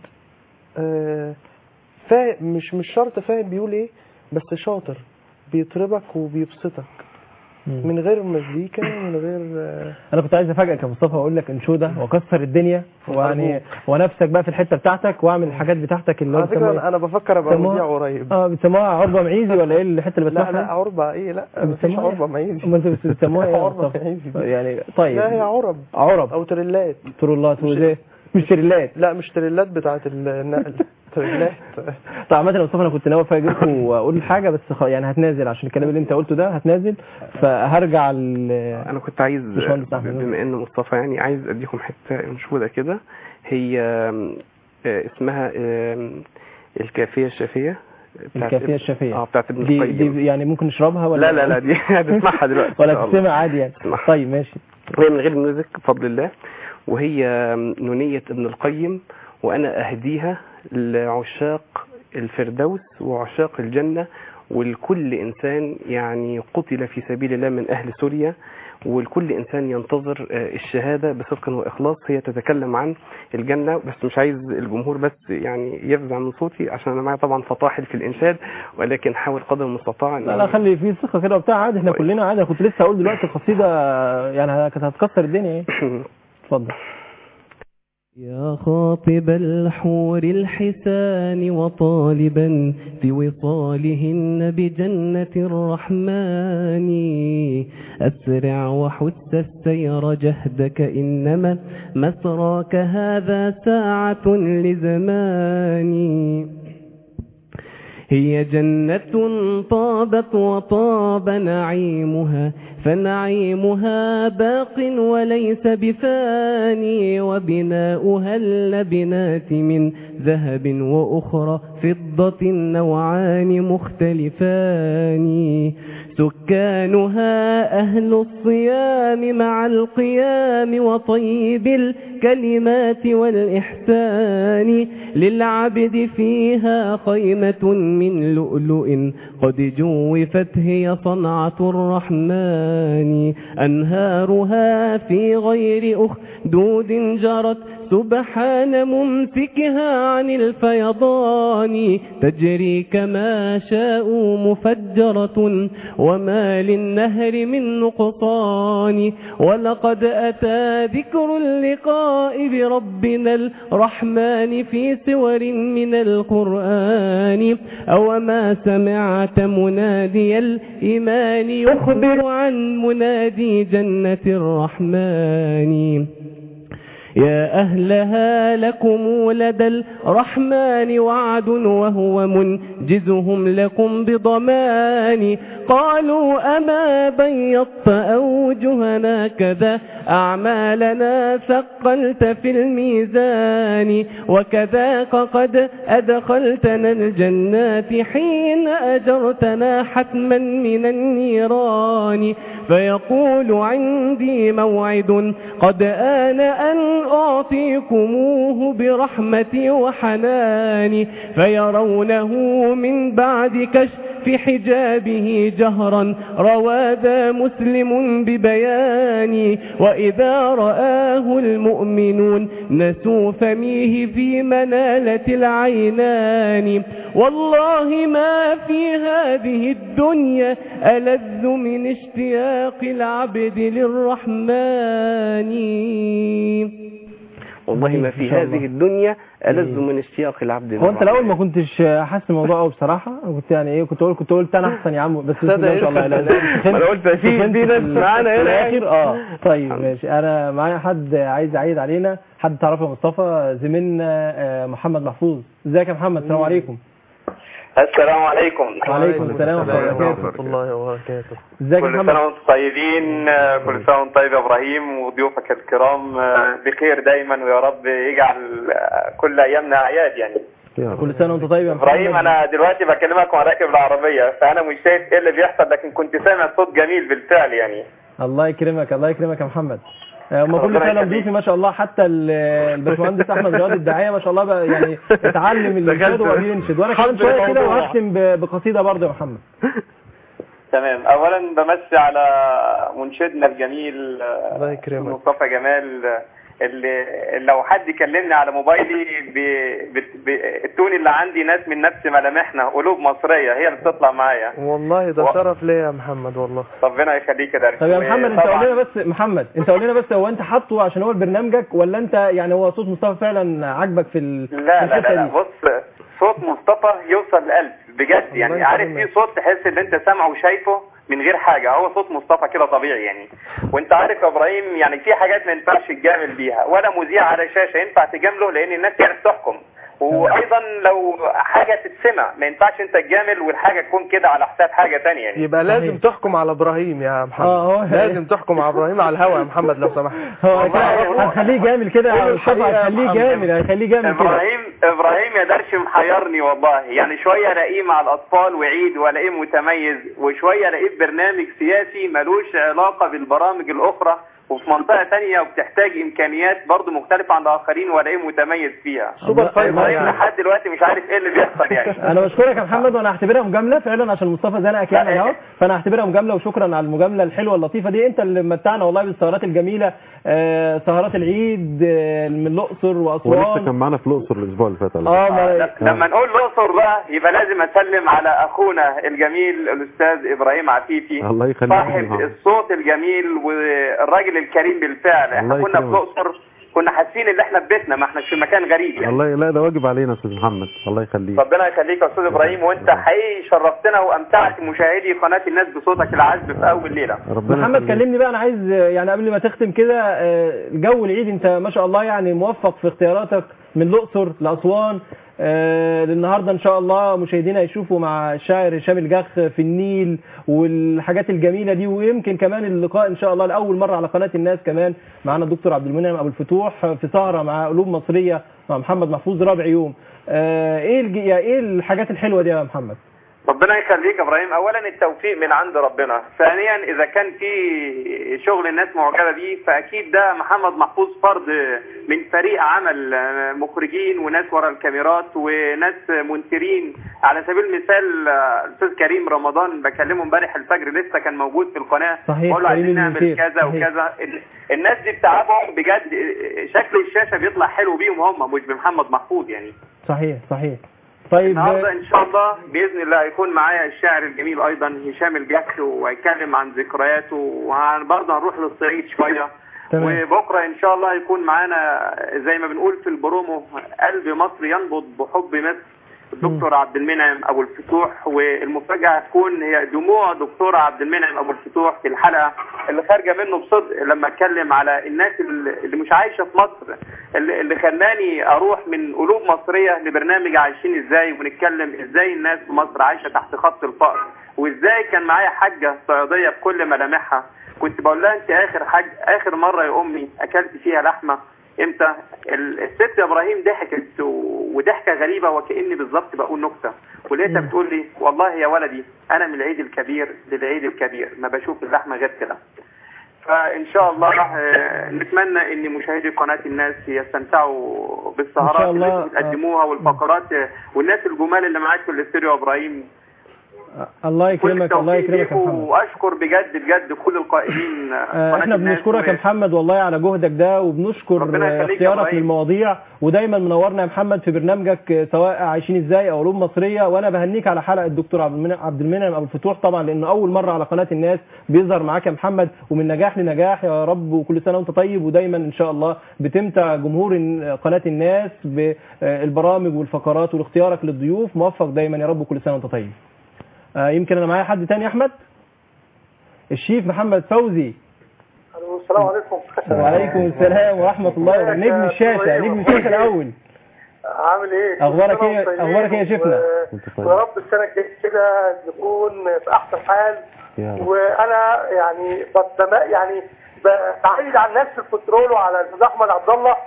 آه، فاهم مش مش شرط فاهم بيقول ايه بس شاطر بيطربك وبيبسطك مم. من غير مزيكا من غير آه، انا كنت عايز افاجئك يا مصطفى واقول لك انشوده واكسر الدنيا ويعني ونفسك بقى في الحته بتاعتك واعمل الحاجات بتاعتك اللي هو على فكره بيسموها انا أنا بفكر ابقى بيسموها- مذيع قريب اه بتسموها عربه معيزي ولا ايه الحته اللي لا بتسمعها لا عربة ايه لا مفيش بتسموها عربة معيزي امال انتوا بتسموها ايه يا عربة مصطفى معيزي دي. يعني طيب لا هي عرب عرب او تريلات ترولات وزي مش تريلات لا مش تريلات بتاعت النقل تريلات طيب عامة يا مصطفى انا كنت ناوي افاجئكم واقول حاجه بس خ... يعني هتنازل عشان الكلام اللي انت قلته ده هتنازل فهرجع ل... انا كنت عايز باشمهندس أحمد. بما ان مصطفى يعني عايز اديكم حته انشوده كده هي آم، آه، اسمها آم، الكافيه الشافيه بتاعت الكافيه ابن- الشافيه اه بتاعت ابن دي, القيم دي يعني ممكن نشربها ولا لا لا لا دي هتسمعها دلوقتي إن ولا شاء الله. تسمع عادي يعني تسمعها. طيب ماشي هي من غير ميوزك بفضل الله وهي نونية ابن القيم وأنا أهديها لعشاق الفردوس وعشاق الجنة ولكل إنسان يعني قتل في سبيل الله من أهل سوريا ولكل إنسان ينتظر آه، الشهادة بصدق وإخلاص هي تتكلم عن الجنة بس مش عايز الجمهور بس يعني يفزع من صوتي عشان أنا معايا طبعا فطاحل في الإنشاد ولكن حاول قدر المستطاع إن لا لا خلي في ثقه كده وبتاع عادي احنا كويس. كلنا عادي انا كنت لسه هقول دلوقتي القصيده يعني كانت هتكسر الدنيا ايه اتفضل يا خاطب الحور الحسان وطالبا في وصالهن بجنة الرحمن أسرع وحث السير جهدك إنما مسراك هذا ساعة لزمان هي جنة طابت وطاب نعيمها فنعيمها باق وليس بفاني وبناؤها اللبنات من ذهب وأخرى فضة نوعان مختلفان سكانها أهل الصيام مع القيام وطيب الكلمات والإحسان للعبد فيها خيمة من لؤلؤ قد جوفت هي صنعة الرحمن أنهارها في غير أخدود جرت سبحان ممسكها عن الفيضان تجري كما شاءوا مفجرة وما للنهر من نقصان ولقد أتى ذكر اللقاء بربنا الرحمن في سور من القرآن أو ما سمعت منادي الإيمان يخبر عن منادي جنة الرحمن يا أهلها لكم لدى الرحمن وعد وهو منجزهم لكم بضمان قالوا أما بيضت أوجهنا كذا أعمالنا ثقلت في الميزان وكذاك قد أدخلتنا الجنات حين أجرتنا حتما من النيران فيقول عندي موعد قد آن أن أعطيكموه برحمتي وحناني فيرونه من بعد كشف حجابه جهرا رواد مسلم ببيان وإذا رآه المؤمنون نسوا فميه في منالة العينان والله ما في هذه الدنيا ألذ من اشتياق العبد للرحمن والله ما في إن شاء الله. هذه الدنيا ألذ من اشتياق العبد هو انت للرحمن. الاول ما كنتش حاسس الموضوع قوي بصراحه كنت يعني ايه كنت اقول كنت قلت انا احسن يا عم بس بسم الله ما شاء الله لا لا ما انا قلت في سخنت في ناس في- معانا في هنا يعني. الاخر اه طيب ماشي انا معايا حد عايز يعيد علينا حد تعرفه يا مصطفى زميلنا آه، محمد محفوظ ازيك يا محمد السلام عليكم السلام عليكم وعليكم السلام ورحمه الله وبركاته ورحمة الله وبركاته ازيك يا كل محمد سنة وانتم طيبين آه، كل سنة وانت طيب يا ابراهيم وضيوفك الكرام آه، بخير دايما ويا رب يجعل آه، كل ايامنا اعياد يعني يا رب. كل سنه وانت طيب يا محمد ابراهيم انا دلوقتي بكلمك وانا راكب العربية فانا مش شايف ايه اللي بيحصل لكن كنت سامع صوت جميل بالفعل يعني الله يكرمك الله يكرمك يا محمد آه، هم كل ربنا سنه يخليك. ضيوفي ما شاء الله حتى ال- الباشمهندس احمد رياض الداعيه ما شاء الله بقى يعني اتعلم الانشاد وبقى بينشد وانا كمان حب شويه كده الموضوع. وهختم ب- بقصيده برضه يا محمد تمام اولا بمسي على منشدنا الجميل آه، الله يكرمك. مصطفى جمال آه، اللي لو حد كلمني على موبايلي ب... ب... ب... التون اللي عندي ناس من نفس ملامحنا قلوب مصريه هي اللي بتطلع معايا والله ده و- شرف ليا يا محمد والله ربنا يخليك يا درش طب يا محمد انت طبعاً قول لنا بس محمد انت قول لنا بس هو انت حاطه عشان هو برنامجك ولا انت يعني هو صوت مصطفى فعلا عاجبك في ال- في لا لا الحتة لا, لا دي؟ بص صوت مصطفى يوصل للقلب بجد يعني الله عارف يكرمك. في صوت تحس ان انت سامعه وشايفه من غير حاجه هو صوت مصطفى كده طبيعي يعني وانت عارف يا ابراهيم يعني في حاجات ما ينفعش تجامل بيها ولا مذيع على شاشه ينفع تجامله لان الناس تعرف تحكم وايضا لو حاجه تتسمع ما ينفعش انت تجامل والحاجه تكون كده على حساب حاجه تانية يعني يبقى لازم تحكم على ابراهيم يا محمد اه، هو- لازم تحكم على ابراهيم على الهوا يا محمد لو سمحت هو كده هتخليه جامل كده قول يا الحقيقة مصطفى يا هتخليه محمد. جامل هتخليه جامل كده ابراهيم ابراهيم يا درش محيرني والله يعني شويه الاقيه مع الاطفال وعيد والاقيه متميز وشويه الاقيه في برنامج سياسي ملوش علاقه بالبرامج الاخرى وفي منطقه تانية وبتحتاج امكانيات برضه مختلفه عن الاخرين والاقيه متميز فيها سوبر فايف ابراهيم يعني. لحد دلوقتي مش عارف ايه اللي بيحصل يعني انا بشكرك يا محمد وانا هعتبرها مجامله فعلا عشان مصطفى زنقك يعني لا، اهو فانا هعتبرها مجامله وشكرا على المجامله الحلوه اللطيفه دي انت اللي متعنا والله بالسهرات الجميله آه، سهرات العيد آه، من الاقصر ولسه واسوان كان معانا في الاقصر الاسبوع اللي فات على اه فكرة. ما- لا، لما نقول الاقصر بقى يبقى لازم اسلم على اخونا الجميل الاستاذ ابراهيم عفيفي الله يخليك صاحب الصوت الجميل والراجل الكريم بالفعل احنا الله كنا في يكرمك. الاقصر كنا حاسين ان احنا في بيتنا ما احناش في مكان غريب يعني والله لا ده واجب علينا يا استاذ محمد الله يخليك ربنا يخليك يا استاذ ابراهيم وانت حقيقي شرفتنا وامتعت مشاهدي قناه الناس بصوتك العذب في اول ليله ربنا محمد يخليك. كلمني بقى انا عايز آه، يعني قبل ما تختم كده آه، جو العيد انت ما شاء الله يعني موفق في اختياراتك من الاقصر لاسوان آه، للنهارده ان شاء الله مشاهدينا يشوفوا مع الشاعر هشام الجخ في النيل والحاجات الجميله دي ويمكن كمان اللقاء ان شاء الله لاول مره على قناه الناس كمان معانا الدكتور عبد المنعم ابو الفتوح في سهره مع قلوب مصريه مع محمد محفوظ رابع يوم آه، ايه الج- يعني ايه الحاجات الحلوه دي يا محمد ربنا يخليك يا ابراهيم اولا التوفيق من عند ربنا ثانيا اذا كان في شغل الناس معجبه بيه فاكيد ده محمد محفوظ فرد من فريق عمل آه، مخرجين وناس ورا الكاميرات وناس منترين على سبيل المثال آه، الاستاذ كريم رمضان بكلمه امبارح الفجر لسه كان موجود في القناه صحيح، بقول له كريم عايزين نعمل المثير، كذا صحيح. وكذا ال- الناس دي بتعبهم بجد آه، شكل الشاشه بيطلع حلو بيهم هم مش بمحمد محفوظ يعني صحيح صحيح طيب النهارده ان شاء الله باذن الله هيكون معايا الشاعر الجميل ايضا هشام الجح وهيتكلم عن ذكرياته وبرضه هنروح للصعيد شويه تمام. وبكره ان شاء الله هيكون معانا زي ما بنقول في البرومو قلب مصر ينبض بحب مصر الدكتور عبد المنعم ابو الفتوح والمفاجاه هتكون هي دموع دكتور عبد المنعم ابو الفتوح في الحلقه اللي خارجه منه بصدق لما اتكلم على الناس اللي اللي مش عايشه في مصر اللي اللي خلاني اروح من قلوب مصريه لبرنامج عايشين ازاي ونتكلم ازاي الناس في مصر عايشه تحت خط الفقر وازاي كان معايا حاجه صعيديه بكل ملامحها كنت بقول لها انت اخر حاجه اخر مره يا امي اكلت فيها لحمه امتى ال- الست يا ابراهيم ضحكت و- وضحكه غريبه وكاني بالظبط بقول نكته ولقيتها مم. بتقول لي والله يا ولدي انا من العيد الكبير للعيد الكبير ما بشوف اللحمه غير كده فان شاء الله آه، نتمنى ان مشاهدي قناه الناس يستمتعوا إن بالسهرات شاء اللي الله، انتم بتقدموها والفقرات آه، والناس الجمال اللي معاك في الاستوديو يا ابراهيم الله كل يكرمك الله التوفيق يكرمك يا ليكم محمد واشكر بجد بجد كل القائمين آه، آه، قناة احنا الناس بنشكرك و- يا محمد والله على جهدك ده وبنشكر ربنا آه، يخليك يا اختيارك إبراهيم. للمواضيع ودايما منورنا يا محمد في برنامجك آه، سواء عايشين ازاي او علوم مصريه وانا بهنيك على حلقه الدكتور عبد المنعم عبد المنعم ابو الفتوح طبعا لانه اول مره على قناه الناس بيظهر معاك يا محمد ومن نجاح لنجاح يا رب وكل سنه وانت طيب ودايما ان شاء الله بتمتع جمهور ال- قناه الناس بالبرامج والفقرات واختيارك للضيوف موفق دايما يا رب وكل سنه وانت طيب آه، يمكن انا معايا حد تاني يا احمد الشيف محمد فوزي السلام عليكم وعليكم السلام ورحمة الله وبركاته نجم الشاشة نجم الشاشة الأول عامل ايه؟ أخبارك كل سنة إيه؟ وأنتم أخبارك إيه يا طيبين شيخنا؟ و- أنت طيب. ويا رب السنة الجاية كده نكون في أحسن حال يا رب. وأنا يعني بت- يعني بعيد عن نفس الكنترول وعلى الأستاذ أحمد عبد الله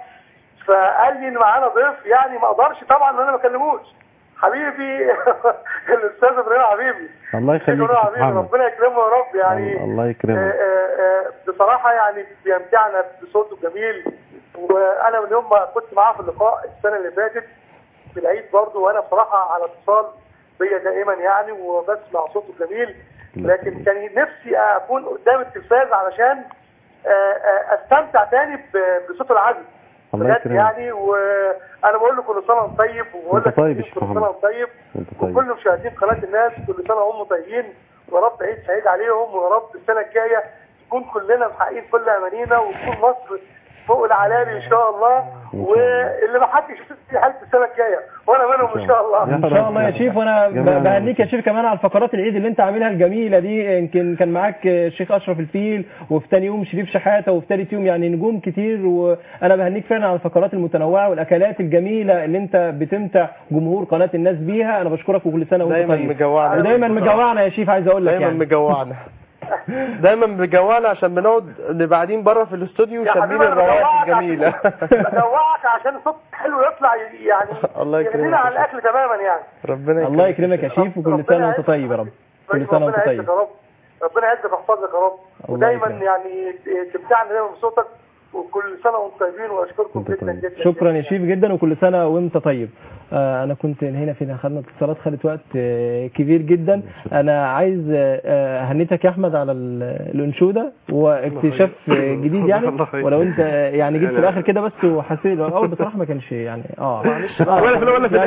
فقال لي إن معانا ضيف يعني ما أقدرش طبعا إن أنا ما أكلموش حبيبي الأستاذ إبراهيم حبيبي الله يخليك إبراهيم يا حبيبي محمد ربنا يكرمه يا رب يعني الله آه، يكرمك آه، آه، بصراحة يعني بيمتعنا بصوته الجميل وأنا من يوم ما كنت معاه في اللقاء السنة اللي فاتت في العيد برضه وأنا بصراحة على اتصال بيا دائما يعني وبسمع صوته الجميل لكن كان نفسي أكون قدام التلفاز علشان آه، آه، أستمتع تاني ب- بصوته العذب الله بجد يكرمك يعني وانا بقول له كل سنه وانت طيب وبقول وأنت لك طيب يا كل شيخ سنه محمد. وانت طيب وأنت طيب وكل مشاهدين قناه الناس كل سنه وهم طيبين ويا رب عيد سعيد عليهم ويا رب السنه الجايه نكون كلنا محققين كل امانينا وتكون مصر فوق العلالي ان شاء الله واللي ما حدش يشوف في حاله السنه الجايه وانا منهم ان شاء الله يا ان شاء الله يا شيف وانا جميل. ب- بهنيك يا شيف كمان على الفقرات العيد اللي انت عاملها الجميله دي يمكن كان معاك الشيخ اشرف الفيل وفي تاني يوم شريف شحاته وفي تالت يوم يعني نجوم كتير وانا بهنيك فعلا على الفقرات المتنوعه والاكلات الجميله اللي انت بتمتع جمهور قناه الناس بيها انا بشكرك وكل سنه وانت دايما طيب مجوعنا ودايما مجوعنا يا شيف عايز اقول لك دايما يعني مجوعنا دايما مجوعنا عشان بنقعد اللي قاعدين بره في الاستوديو يا شامين حبيبي أنا الروائح بدوعك الجميله بدوعك عشان الصوت حلو يطلع يعني الله يكرمك يغنينا عن يا الاكل تماما يعني ربنا الله يكرمك يا شيف وكل سنه وانت طيب يا رب كل سنه وانت ربنا طيب يعزك يا رب ربنا يعزك ويحفظك يا رب الله ودايما يكرمك. يعني تمتعنا دايما بصوتك وكل سنه وانتم طيبين واشكركم وأنت جدا طيب. جدا شكرا يا جداً. شيف جدا وكل سنه وانت طيب آه انا كنت هنا فينا خدنا اتصالات خدت وقت آه كبير جدا انا عايز آه، آه، هنيتك يا احمد على ال- الانشوده واكتشاف آه، جديد يعني الله يخليك. ولو انت آه، يعني جيت في أنا- الاخر كده بس وحسيت الاول بصراحه ما كانش يعني اه معلش ولا في الأول ولا في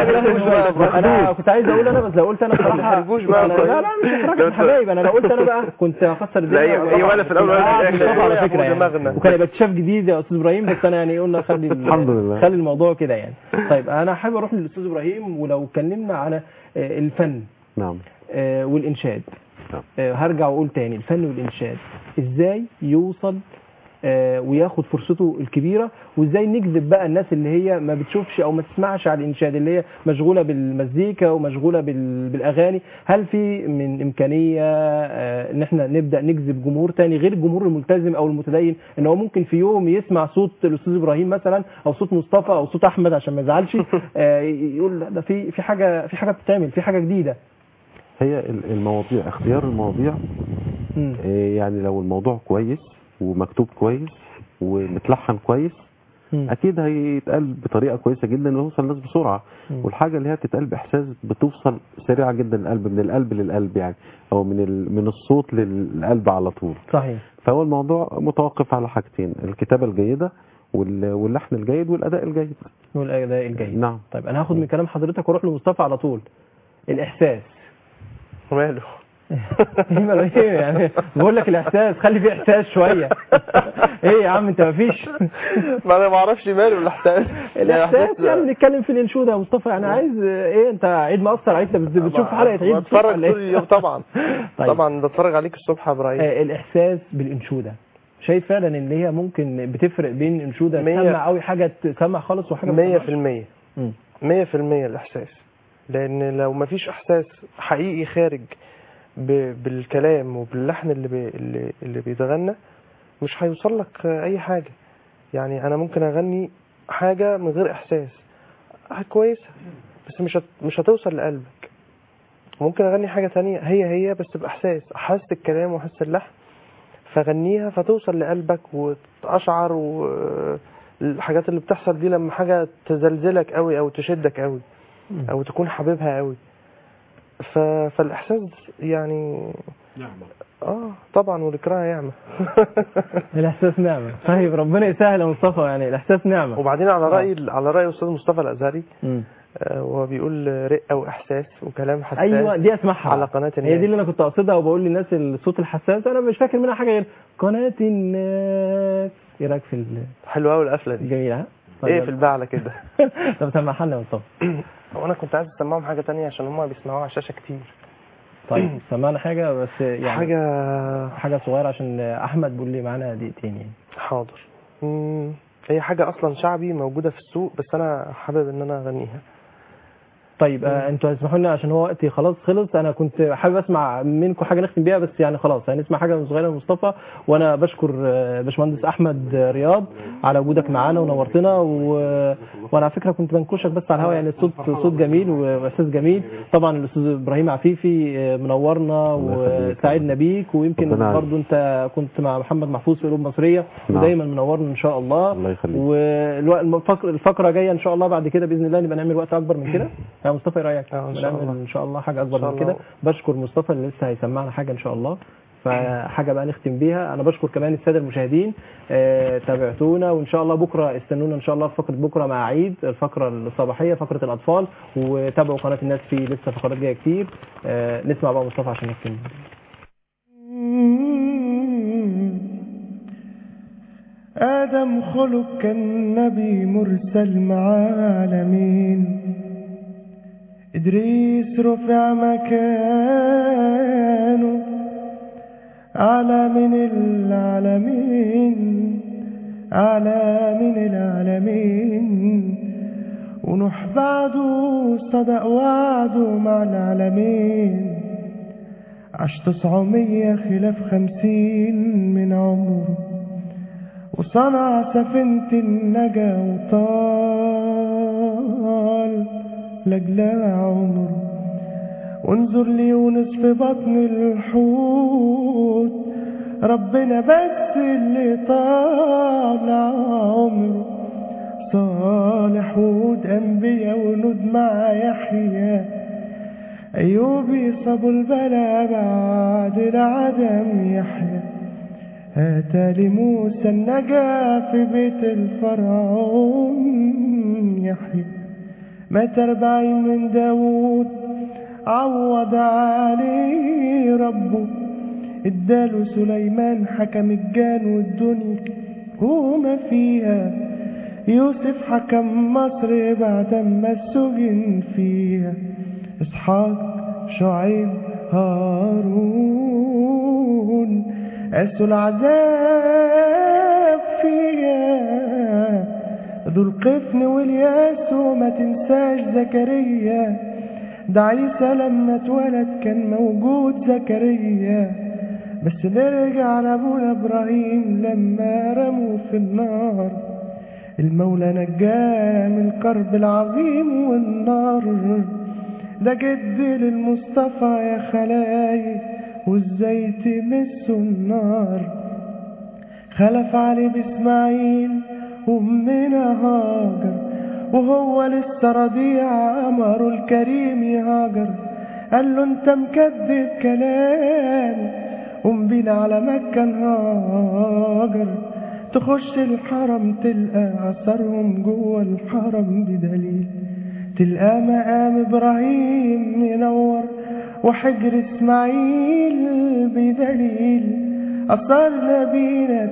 الآخر. انا كنت عايز اقول انا بس لو قلت انا بصراحه تحرجوش بقى. أنا- لا لا مش هحرجك يا حبايب انا لو قلت انا بقى كنت هكسر الدنيا لا، هي- هي ولا في الأول ولا في آه، الآخر. مصطفى على يا فكره أبو يعني دماغنا. وكان يبقى اكتشاف جديد يا استاذ ابراهيم بس انا يعني قلنا خلي ال- الحمد لله. خلي الموضوع كده يعني طيب انا حابب اروح للاستاذ ابراهيم ولو اتكلمنا على آه، الفن نعم آه، والانشاد نعم. آه، هرجع واقول تاني الفن والانشاد ازاي يوصل آه، وياخد فرصته الكبيره وازاي نجذب بقى الناس اللي هي ما بتشوفش او ما تسمعش على الانشاد اللي هي مشغوله بالمزيكا ومشغوله بال- بالاغاني هل في من امكانيه آه، ان احنا نبدا نجذب جمهور تاني غير الجمهور الملتزم او المتدين ان هو ممكن في يوم يسمع صوت الاستاذ ابراهيم مثلا او صوت مصطفى او صوت احمد عشان ما يزعلش آه، يقول لا ده في في حاجه في حاجه بتتعمل في حاجه جديده هي ال- المواضيع اختيار المواضيع مم. آه، يعني لو الموضوع كويس ومكتوب كويس ومتلحن كويس مم. اكيد هيتقال بطريقه كويسه جدا ويوصل الناس بسرعه مم. والحاجه اللي هي بتتقال باحساس بتوصل سريعه جدا للقلب من القلب للقلب يعني او من ال- من الصوت للقلب على طول صحيح فهو الموضوع متوقف على حاجتين الكتابه الجيده وال- واللحن الجيد والاداء الجيد والاداء الجيد نعم طيب انا هاخد من كلام حضرتك واروح لمصطفى على طول الاحساس وماله ايه ماله ايه يعني بقول لك الاحساس خلي فيه احساس شويه ايه يا عم انت مفيش ما انا ما اعرفش ماله الاحساس الاحساس يعني بنتكلم في الانشوده يا مصطفى يعني عايز ايه انت عيد مأثر عليك انت بت- بتشوف حلقه عيد الصبح بتفرج ولا إيه؟ طول اليوم طبعا طيب. طبعا بتفرج عليك الصبح يا ابراهيم آه، الاحساس بالانشوده شايف فعلا ان هي ممكن بتفرق بين انشوده مية- تسمع قوي حاجه تسمع خالص وحاجه ما 100% تسمعش؟ مم. 100% الإحساس لأن لو ما فيش إحساس حقيقي خارج ب- بالكلام وباللحن اللي بي اللي, اللي بيتغنى مش هيوصل لك أي حاجة يعني أنا ممكن أغني حاجة من غير إحساس حاجة كويسة بس مش هت مش هتوصل لقلبك ممكن أغني حاجة تانية هي هي بس بإحساس أحس الكلام وأحس اللحن فغنيها فتوصل لقلبك وتقشعر والحاجات اللي بتحصل دي لما حاجة تزلزلك قوي أو تشدك قوي او تكون حاببها قوي ف... فالاحساس يعني اه طبعا والاكراه يعمى الاحساس نعمه طيب ربنا يسهل يا مصطفى يعني الاحساس نعمه وبعدين على راي على راي الاستاذ مصطفى الازهري مم. آه، وهو بيقول رقه واحساس وكلام حساس ايوه دي اسمعها على قناه هي دي الناس اللي انا كنت اقصدها وبقول للناس الصوت الحساس انا مش فاكر منها حاجه غير قناه الناس ايه رايك في ال- حلوه قوي القفله دي الجميله ها؟ ايه في الباع على كده طب سمعها لنا يا مصطفى وانا كنت عايز اسمعهم حاجه تانية عشان هم بيسمعوها على الشاشه كتير طيب سمعنا حاجه بس يعني حاجه حاجه صغيره عشان احمد بيقول لي معانا دقيقتين يعني حاضر مم، هي حاجه اصلا شعبي موجوده في السوق بس انا حابب ان انا اغنيها طيب آه انتوا هتسمحوا لنا عشان هو وقتي خلاص خلص انا كنت حابب اسمع منكم حاجه نختم بيها بس يعني خلاص هنسمع حاجه صغيره من مصطفى وانا بشكر آه، باشمهندس احمد آه، رياض على وجودك معانا ونورتنا و... وانا على فكره كنت بنكشك بس على الهواء يعني الصوت صوت جميل واحساس جميل طبعا الاستاذ ابراهيم عفيفي آه، منورنا الله يخليك. وسعدنا بيك ويمكن ربنا يعزك. برضو انت كنت مع محمد محفوظ في قلوب مصريه نعم. ودايما منورنا ان شاء الله الله يخليك. والفقره الفقره جايه ان شاء الله بعد كده باذن الله نبقى نعمل وقت اكبر من كده يا مصطفى ايه رايك آه، إن شاء نعمل الله. ان شاء الله حاجه اكبر إن شاء من كده الله. بشكر مصطفى اللي لسه هيسمعنا حاجه ان شاء الله فحاجه بقى نختم بيها انا بشكر كمان الساده المشاهدين آه، تابعتونا وان شاء الله بكره استنونا ان شاء الله في فقره بكره مع عيد الفقره الصباحيه فقره الاطفال وتابعوا قناه الناس في لسه فقرات جايه كتير آه، نسمع بقى مصطفى عشان نختم آدم خلق كالنبي مرسل مع العالمين إدريس رفع مكانه أعلى من العالمين أعلى من العالمين ونوح بعده صدق وعده مع العالمين عاش تسعمية خلاف خمسين من عمره وصنع سفينة النجا وطال لجلا عمره وانظر ليونس في بطن الحوت ربنا بس اللي طالع عمره صالح ود أنبياء وند مع يحيى أيوب يصاب البلا بعد العدم يحيى أتى لموسى النجا في بيت الفرعون يحيى مات أربعين من داود عوض عليه ربه اداله سليمان حكم الجان والدنيا وما فيها يوسف حكم مصر بعد ما السجن فيها اسحاق شعيب هارون قاسوا العذاب فيها ذو القفن والياس وما تنساش زكريا ده عيسى لما اتولد كان موجود زكريا بس نرجع لابونا ابراهيم لما رموا في النار المولى نجاه من الكرب العظيم والنار ده جد للمصطفى يا خلاي وازاي تمسوا النار خلف علي باسماعيل وامنا هاجر وهو لسه رضيع امره الكريم يهاجر قال له انت مكذب كلامي قوم بينا على مكة نهاجر تخش الحرم تلقى أثرهم جوه الحرم بدليل تلقى مقام إبراهيم منور وحجر إسماعيل بدليل أثار نبينا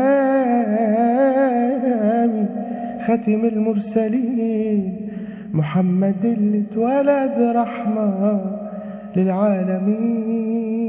التهامي ختم المرسلين محمد اللي اتولد رحمة للعالمين